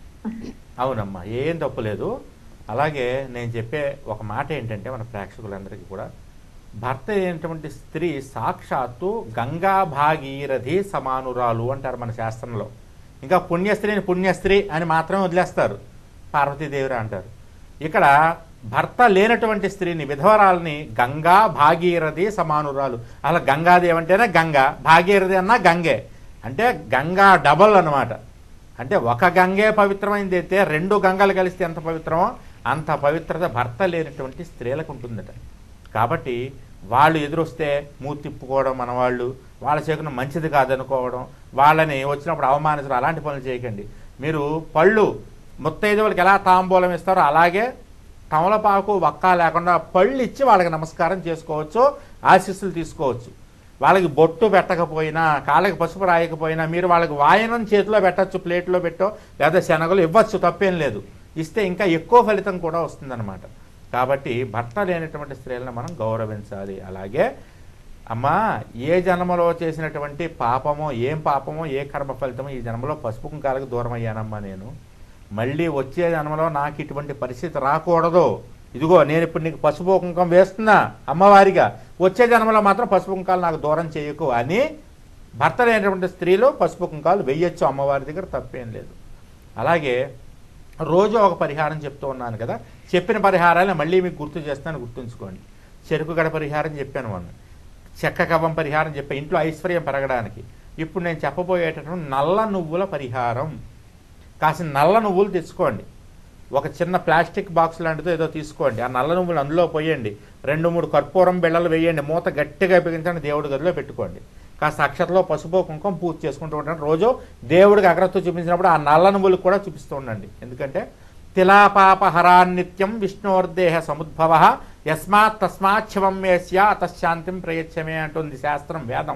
అవునమ్మా ఏం తప్పులేదు అలాగే నేను చెప్పే ఒక మాట ఏంటంటే మన ప్రేక్షకులందరికీ కూడా భర్త అయినటువంటి స్త్రీ సాక్షాత్తు గంగా భాగీరథి సమానురాలు అంటారు మన శాస్త్రంలో ఇంకా పుణ్యస్త్రీని పుణ్యస్త్రీ అని మాత్రమే వదిలేస్తారు పార్వతీదేవిరా అంటారు ఇక్కడ భర్త లేనటువంటి స్త్రీని విధవరాలని గంగా భాగీరథి సమానురాలు అలా గంగాదేవి అంటేనే గంగా భాగీరథి అన్నా గంగే అంటే గంగా డబల్ అన్నమాట అంటే ఒక గంగే పవిత్రమైంది అయితే రెండు గంగలు కలిస్తే ఎంత పవిత్రమో అంత పవిత్రత భర్త లేనటువంటి స్త్రీలకు ఉంటుందట కాబట్టి వాళ్ళు ఎదురొస్తే మూతి తిప్పుకోవడం మన వాళ్ళు వాళ్ళ చేకున మంచిది కాదనుకోవడం వాళ్ళని వచ్చినప్పుడు అవమానించడం అలాంటి పనులు చేయకండి మీరు పళ్ళు ముత్తైదువులకి ఎలా తాంబూలం ఇస్తారో అలాగే తమలపాకు వక్క లేకుండా పళ్ళు ఇచ్చి వాళ్ళకి నమస్కారం చేసుకోవచ్చు ఆశీస్సులు తీసుకోవచ్చు వాళ్ళకి బొట్టు పెట్టకపోయినా కాళ్ళకి పసుపు రాయకపోయినా మీరు వాళ్ళకి వాయనం చేతిలో పెట్టచ్చు ప్లేట్లో పెట్టో లేదా శనగలు ఇవ్వచ్చు తప్పేం లేదు ఇస్తే ఇంకా ఎక్కువ ఫలితం కూడా వస్తుందన్నమాట కాబట్టి భర్త లేనటువంటి స్త్రీలను మనం గౌరవించాలి అలాగే అమ్మా ఏ జన్మలో చేసినటువంటి పాపమో ఏం పాపమో ఏ కర్మ ఫలితమో ఈ జన్మలో పసుపు కుంకాలకు దూరం అయ్యానమ్మా నేను మళ్ళీ వచ్చే జన్మలో నాకు ఇటువంటి పరిస్థితి రాకూడదు ఇదిగో నేను ఇప్పుడు నీకు పసుపు కుంకం వేస్తున్నా అమ్మవారిగా వచ్చే జన్మలో మాత్రం పసుపు కుంకాలు నాకు దూరం చేయకు అని భర్త లేనటువంటి స్త్రీలు పసుపు కుంకాలు వెయ్యొచ్చు అమ్మవారి దగ్గర తప్పేం లేదు అలాగే రోజు ఒక పరిహారం చెప్తూ ఉన్నాను కదా చెప్పిన పరిహారాలు మళ్ళీ మీకు గుర్తు చేస్తాను గుర్తుంచుకోండి చెరుకు గడ పరిహారం చెప్పాను మొన్న చెక్క కవ్వం పరిహారం చెప్పా ఇంట్లో ఐశ్వర్యం పెరగడానికి ఇప్పుడు నేను చెప్పబోయేటటువంటి నల్ల నువ్వుల పరిహారం కాసిన నల్ల నువ్వులు తెచ్చుకోండి ఒక చిన్న ప్లాస్టిక్ బాక్స్ లాంటిదో ఏదో తీసుకోండి ఆ నల్ల నువ్వులు అందులో పోయండి రెండు మూడు కర్పూరం బిళ్ళలు వేయండి మూత గట్టిగా బిగించండి దేవుడి గదిలో పెట్టుకోండి కాస్త అక్షతలో పసుపు కుంకుమ పూజ చేసుకుంటూ ఉండండి రోజు దేవుడికి అగ్రత్తు చూపించినప్పుడు ఆ నల్ల నువ్వులు కూడా చూపిస్తూ ఉండండి ఎందుకంటే తిలాపాపహరాన్నిత్యం విష్ణోర్దేహ సముద్భవ యస్మాత్ తస్మాచ్ఛవం వేస్య అతశాంతిం ప్రయచ్చమే అంటుంది శాస్త్రం వేదం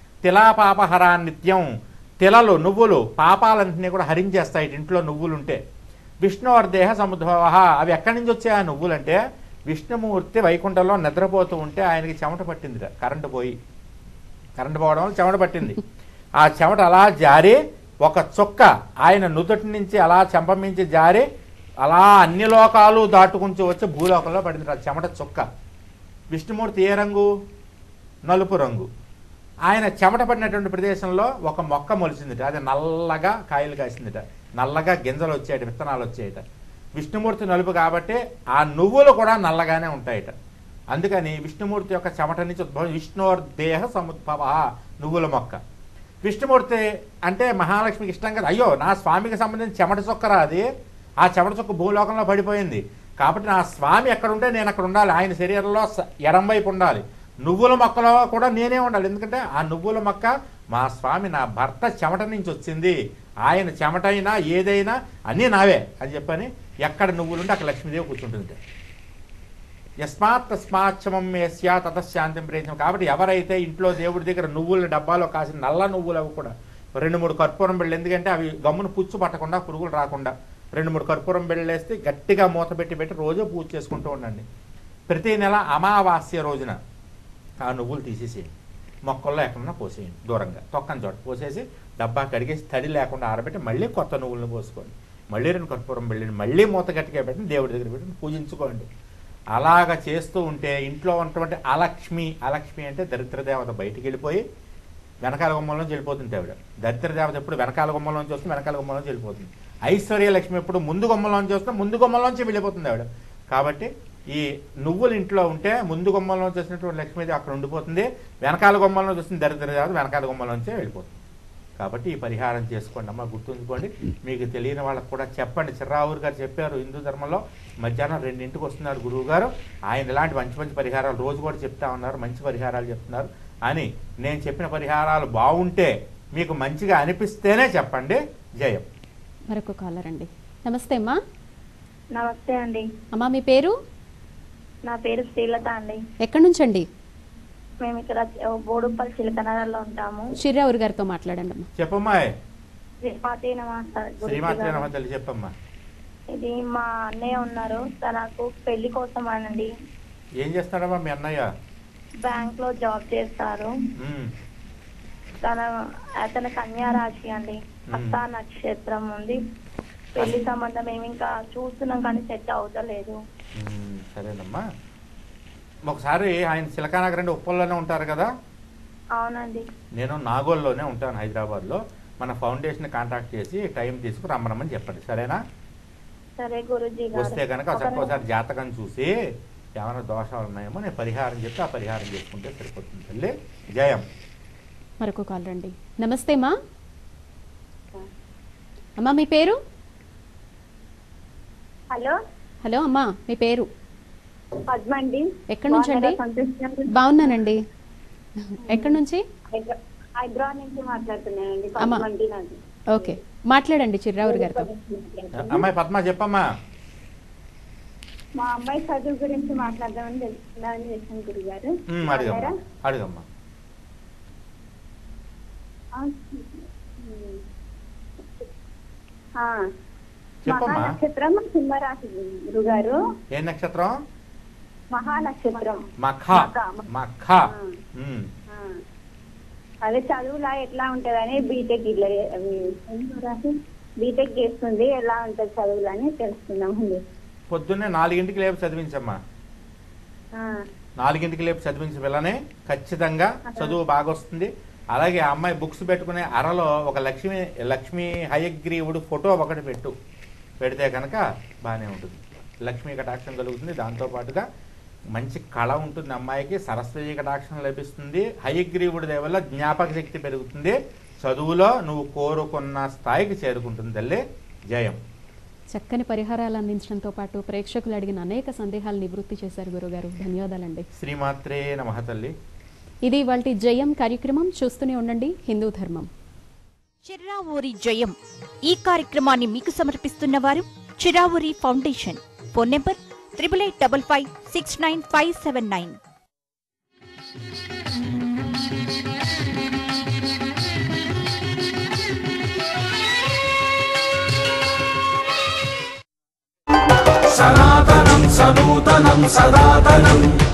తిలాపాపహరాన్నిత్యం తిలలు నువ్వులు పాపాలన్నింటినీ కూడా హరించేస్తాయి ఇంట్లో నువ్వులుంటే విష్ణువర్దేహ సముద్భవ అవి ఎక్కడి నుంచి వచ్చాయి ఆ నువ్వులంటే విష్ణుమూర్తి వైకుంఠంలో నిద్రపోతూ ఉంటే ఆయనకి చెమట పట్టింది కరెంటు పోయి కరెంటు పోవడం వల్ల చెమట పట్టింది ఆ చెమట అలా జారి ఒక చుక్క ఆయన నుదుటి నుంచి అలా చెంపమించి జారి అలా అన్ని లోకాలు దాటుకుంటూ వచ్చి భూలోకంలో పడింది ఆ చెమట చుక్క విష్ణుమూర్తి ఏ రంగు నలుపు రంగు ఆయన చెమట పడినటువంటి ప్రదేశంలో ఒక మొక్క మొలిచిందిట అది నల్లగా కాయలు కాసిందిట నల్లగా గింజలు వచ్చాయట విత్తనాలు వచ్చాయట విష్ణుమూర్తి నలుపు కాబట్టి ఆ నువ్వులు కూడా నల్లగానే ఉంటాయట అందుకని విష్ణుమూర్తి యొక్క చెమట నుంచి ఉద్భవం విష్ణుర్దేహ సముద్భవ నువ్వుల మొక్క విష్ణుమూర్తి అంటే మహాలక్ష్మికి ఇష్టం కదా అయ్యో నా స్వామికి సంబంధించిన చెమట చొక్కరా అది ఆ చెమట చొక్క భూలోకంలో పడిపోయింది కాబట్టి నా స్వామి ఎక్కడ ఉంటే నేను అక్కడ ఉండాలి ఆయన శరీరంలో స- ఎడం వైపు ఉండాలి నువ్వుల మొక్కలో కూడా నేనే ఉండాలి ఎందుకంటే ఆ నువ్వుల మొక్క మా స్వామి నా భర్త చెమట నుంచి వచ్చింది ఆయన చెమటైనా ఏదైనా అన్నీ నావే అని చెప్పని ఎక్కడ నువ్వులుంటే అక్కడ లక్ష్మీదేవి కూర్చుంటుంది యస్మాత్ తస్మాచ్చమం యస్యా తతశాంతిం ప్రయత్నం కాబట్టి ఎవరైతే ఇంట్లో దేవుడి దగ్గర నువ్వుల డబ్బాలో కాసిన నల్ల నువ్వులు అవి కూడా రెండు మూడు కర్పూరం బిళ్ళలు ఎందుకంటే అవి గమ్మును పుచ్చు పట్టకుండా పురుగులు రాకుండా రెండు మూడు కర్పూరం బిళ్ళలు వేస్తే గట్టిగా మూత పెట్టి పెట్టి రోజు పూజ చేసుకుంటూ ఉండండి ప్రతి నెల అమావాస్య రోజున ఆ నువ్వులు తీసేసేయండి మొక్కల్లో ఎక్కడన్నా పోసేయండి దూరంగా తొక్కని చోట పోసేసి డబ్బా కడిగేసి తడి లేకుండా ఆరబెట్టి మళ్ళీ కొత్త నువ్వులను పోసుకోండి మళ్ళీ రెండు కర్పూరం బిళ్ళని మళ్ళీ మూత గట్టిగా పెట్టి దేవుడి దగ్గర పెట్టి పూజించుకోండి అలాగ చేస్తూ ఉంటే ఇంట్లో ఉన్నటువంటి అలక్ష్మి అలక్ష్మి అంటే దరిద్ర దేవత బయటికి వెళ్ళిపోయి వెనకాల గుమ్మంలోంచి వెళ్ళిపోతుంది ఆవిడ దరిద్ర దేవత ఎప్పుడు వెనకాల గుమ్మంలోంచి వస్తే వెనకాల గుమ్మంలోంచి వెళ్ళిపోతుంది ఐశ్వర్య లక్ష్మి ఎప్పుడు ముందు గుమ్మంలోంచి వస్తే ముందు గుమ్మంలోంచి వెళ్ళిపోతుంది ఆవిడ కాబట్టి ఈ నువ్వులు ఇంట్లో ఉంటే ముందు గుమ్మంలోంచి వచ్చినటువంటి లక్ష్మీదేవి అక్కడ ఉండిపోతుంది వెనకాల గుమ్మంలోంచి వస్తుంది దరిద్ర దేవత వెనకాల గుమ్మంలోంచే వెళ్ళిపోతుంది కాబట్టి ఈ పరిహారం చేసుకోండి అమ్మ గుర్తుంచుకోండి మీకు తెలియని వాళ్ళకి కూడా చెప్పండి చిర్రావూరు గారు చెప్పారు హిందూ ధర్మంలో మధ్యాహ్నం రెండింటికి వస్తున్నారు గురువు గారు ఆయన ఇలాంటి మంచి మంచి పరిహారాలు రోజు కూడా చెప్తా ఉన్నారు మంచి పరిహారాలు చెప్తున్నారు అని నేను చెప్పిన పరిహారాలు బాగుంటే మీకు మంచిగా అనిపిస్తేనే చెప్పండి జయం మరొక కాలర్ అండి నమస్తే అమ్మా నమస్తే అండి అమ్మా మీ పేరు నా పేరు శ్రీలత అండి ఎక్కడి నుంచి అండి మేము ఇక్కడ బోడుపల్లి చిలకనగర్లో ఉంటాము చిర్రావురు గారితో మాట్లాడండి అమ్మా చెప్పమ్మా శ్రీమాతే నమ సార్ గురుజీ శ్రీమాత్రి గారు. నమ తల్లి చెప్పమ్మా ఇది మా అన్నయ్య ఉన్నారు తనకు పెళ్లి కోసం అనండి ఏం చేస్తాడమ్మా మీ అన్నయ్య బ్యాంక్ లో జాబ్ చేస్తారు ఉమ్, తన అతని కన్యా రాశి అండి హస్త నక్షత్రం ఉంది పెళ్లి సంబంధం ఏమి ఇంకా చూస్తున్నాం కానీ సెట్ అవుతలేదు ఉమ్, సరేనమ్మా ఒకసారి ఆయన సిలకానగర్ అంటే ఉప్పల్లోనే ఉంటారు కదా అవునండి నేను నాగోల్లోనే ఉంటాను హైదరాబాద్లో మన ఫౌండేషన్ కాంటాక్ట్ చేసి టైం తీసుకుని రమ్మనమని చెప్పండి సరేనా సరే గురుజీ వస్తే కనుక గారు ఒకసారి ఒకసారి జాతకం చూసి ఏమైనా దోషాలు ఉన్నాయేమో నేను పరిహారం చెప్తే ఆ పరిహారం చేసుకుంటే సరిపోతుంది తల్లి జయం మరొక కాల్ రండి నమస్తే మా అమ్మా మీ పేరు హలో హలో అమ్మా మీ పేరు పద్మ అండి ఎక్కడి నుంచి అండి బాగున్నారా? సంతోషం గారు? బాగున్నానండి ఎక్కడి నుంచి హైదరా- హైదరాబాద్ నుంచి మాట్లాడుతున్నానండి అమ్మా. పద్మ అండి నాది ఓకే మాట్లాడండి చిర్రావురు గారితో అమ్మాయి పద్మ చెప్పమ్మా మా అమ్మాయి చదువు గురించి మాట్లాడదామని తెలుసుకుందామని చేశాను గురుగారు ఉమ్, అడుగమ్మా అడుగమ్మా ఆ, ఆ. చెప్పమ్మా. మహానక్షత్రం సింహరాశి గురుగారు ఏ నక్షత్రం మహానక్షత్రం మఖ మఖ. మఖ ఉమ్. ఆ. అదే చదువులా ఎట్లా ఉంటదని బీటెక్ ఇట్లా అవి ఏం రాసి బీటెక్ చేస్తుంది ఎలా ఉంటది చదువులని తెలుసుకుందామండి పొద్దున్నే నాలుగింటికి లేపు చదివించమ్మా ఆ, నాలుగింటికి లేపు చదివించి పిల్లనే ఖచ్చితంగా చదువు బాగా వస్తుంది అలాగే ఆ అమ్మాయి బుక్స్ పెట్టుకునే అరలో ఒక లక్ష్మి లక్ష్మీ హయగ్రీవుడు ఫోటో ఒకటి పెట్టు పెడితే కనుక బాగానే ఉంటుంది లక్ష్మీ కటాక్షం కలుగుతుంది దాంతోపాటుగా మంచి కళ ఉంటుంది అమ్మాయికి సరస్వతి కటాక్షం లభిస్తుంది హయగ్రీవుడి దయ వల్ల జ్ఞాపక శక్తి పెరుగుతుంది చదువులో నువ్వు కోరుకున్న స్థాయికి చేరుకుంటుంది తల్లి జయం చక్కని పరిహారాలు అందించడంతో పాటు ప్రేక్షకులు అడిగిన అనేక సందేహాలు నివృత్తి చేశారు గురుగారు ధన్యవాదాలండి శ్రీమాత్రే నమః తల్లి ఇది వాళ్ళ జయం కార్యక్రమం చూస్తూనే ఉండండి హిందూ ధర్మం చిర్రావూరి జయం ఈ కార్యక్రమాన్ని మీకు సమర్పిస్తున్న వారు Chiravuri foundation phone number triple eight double five six nine five seven nine సనాతనం సనూతనం సదాతనం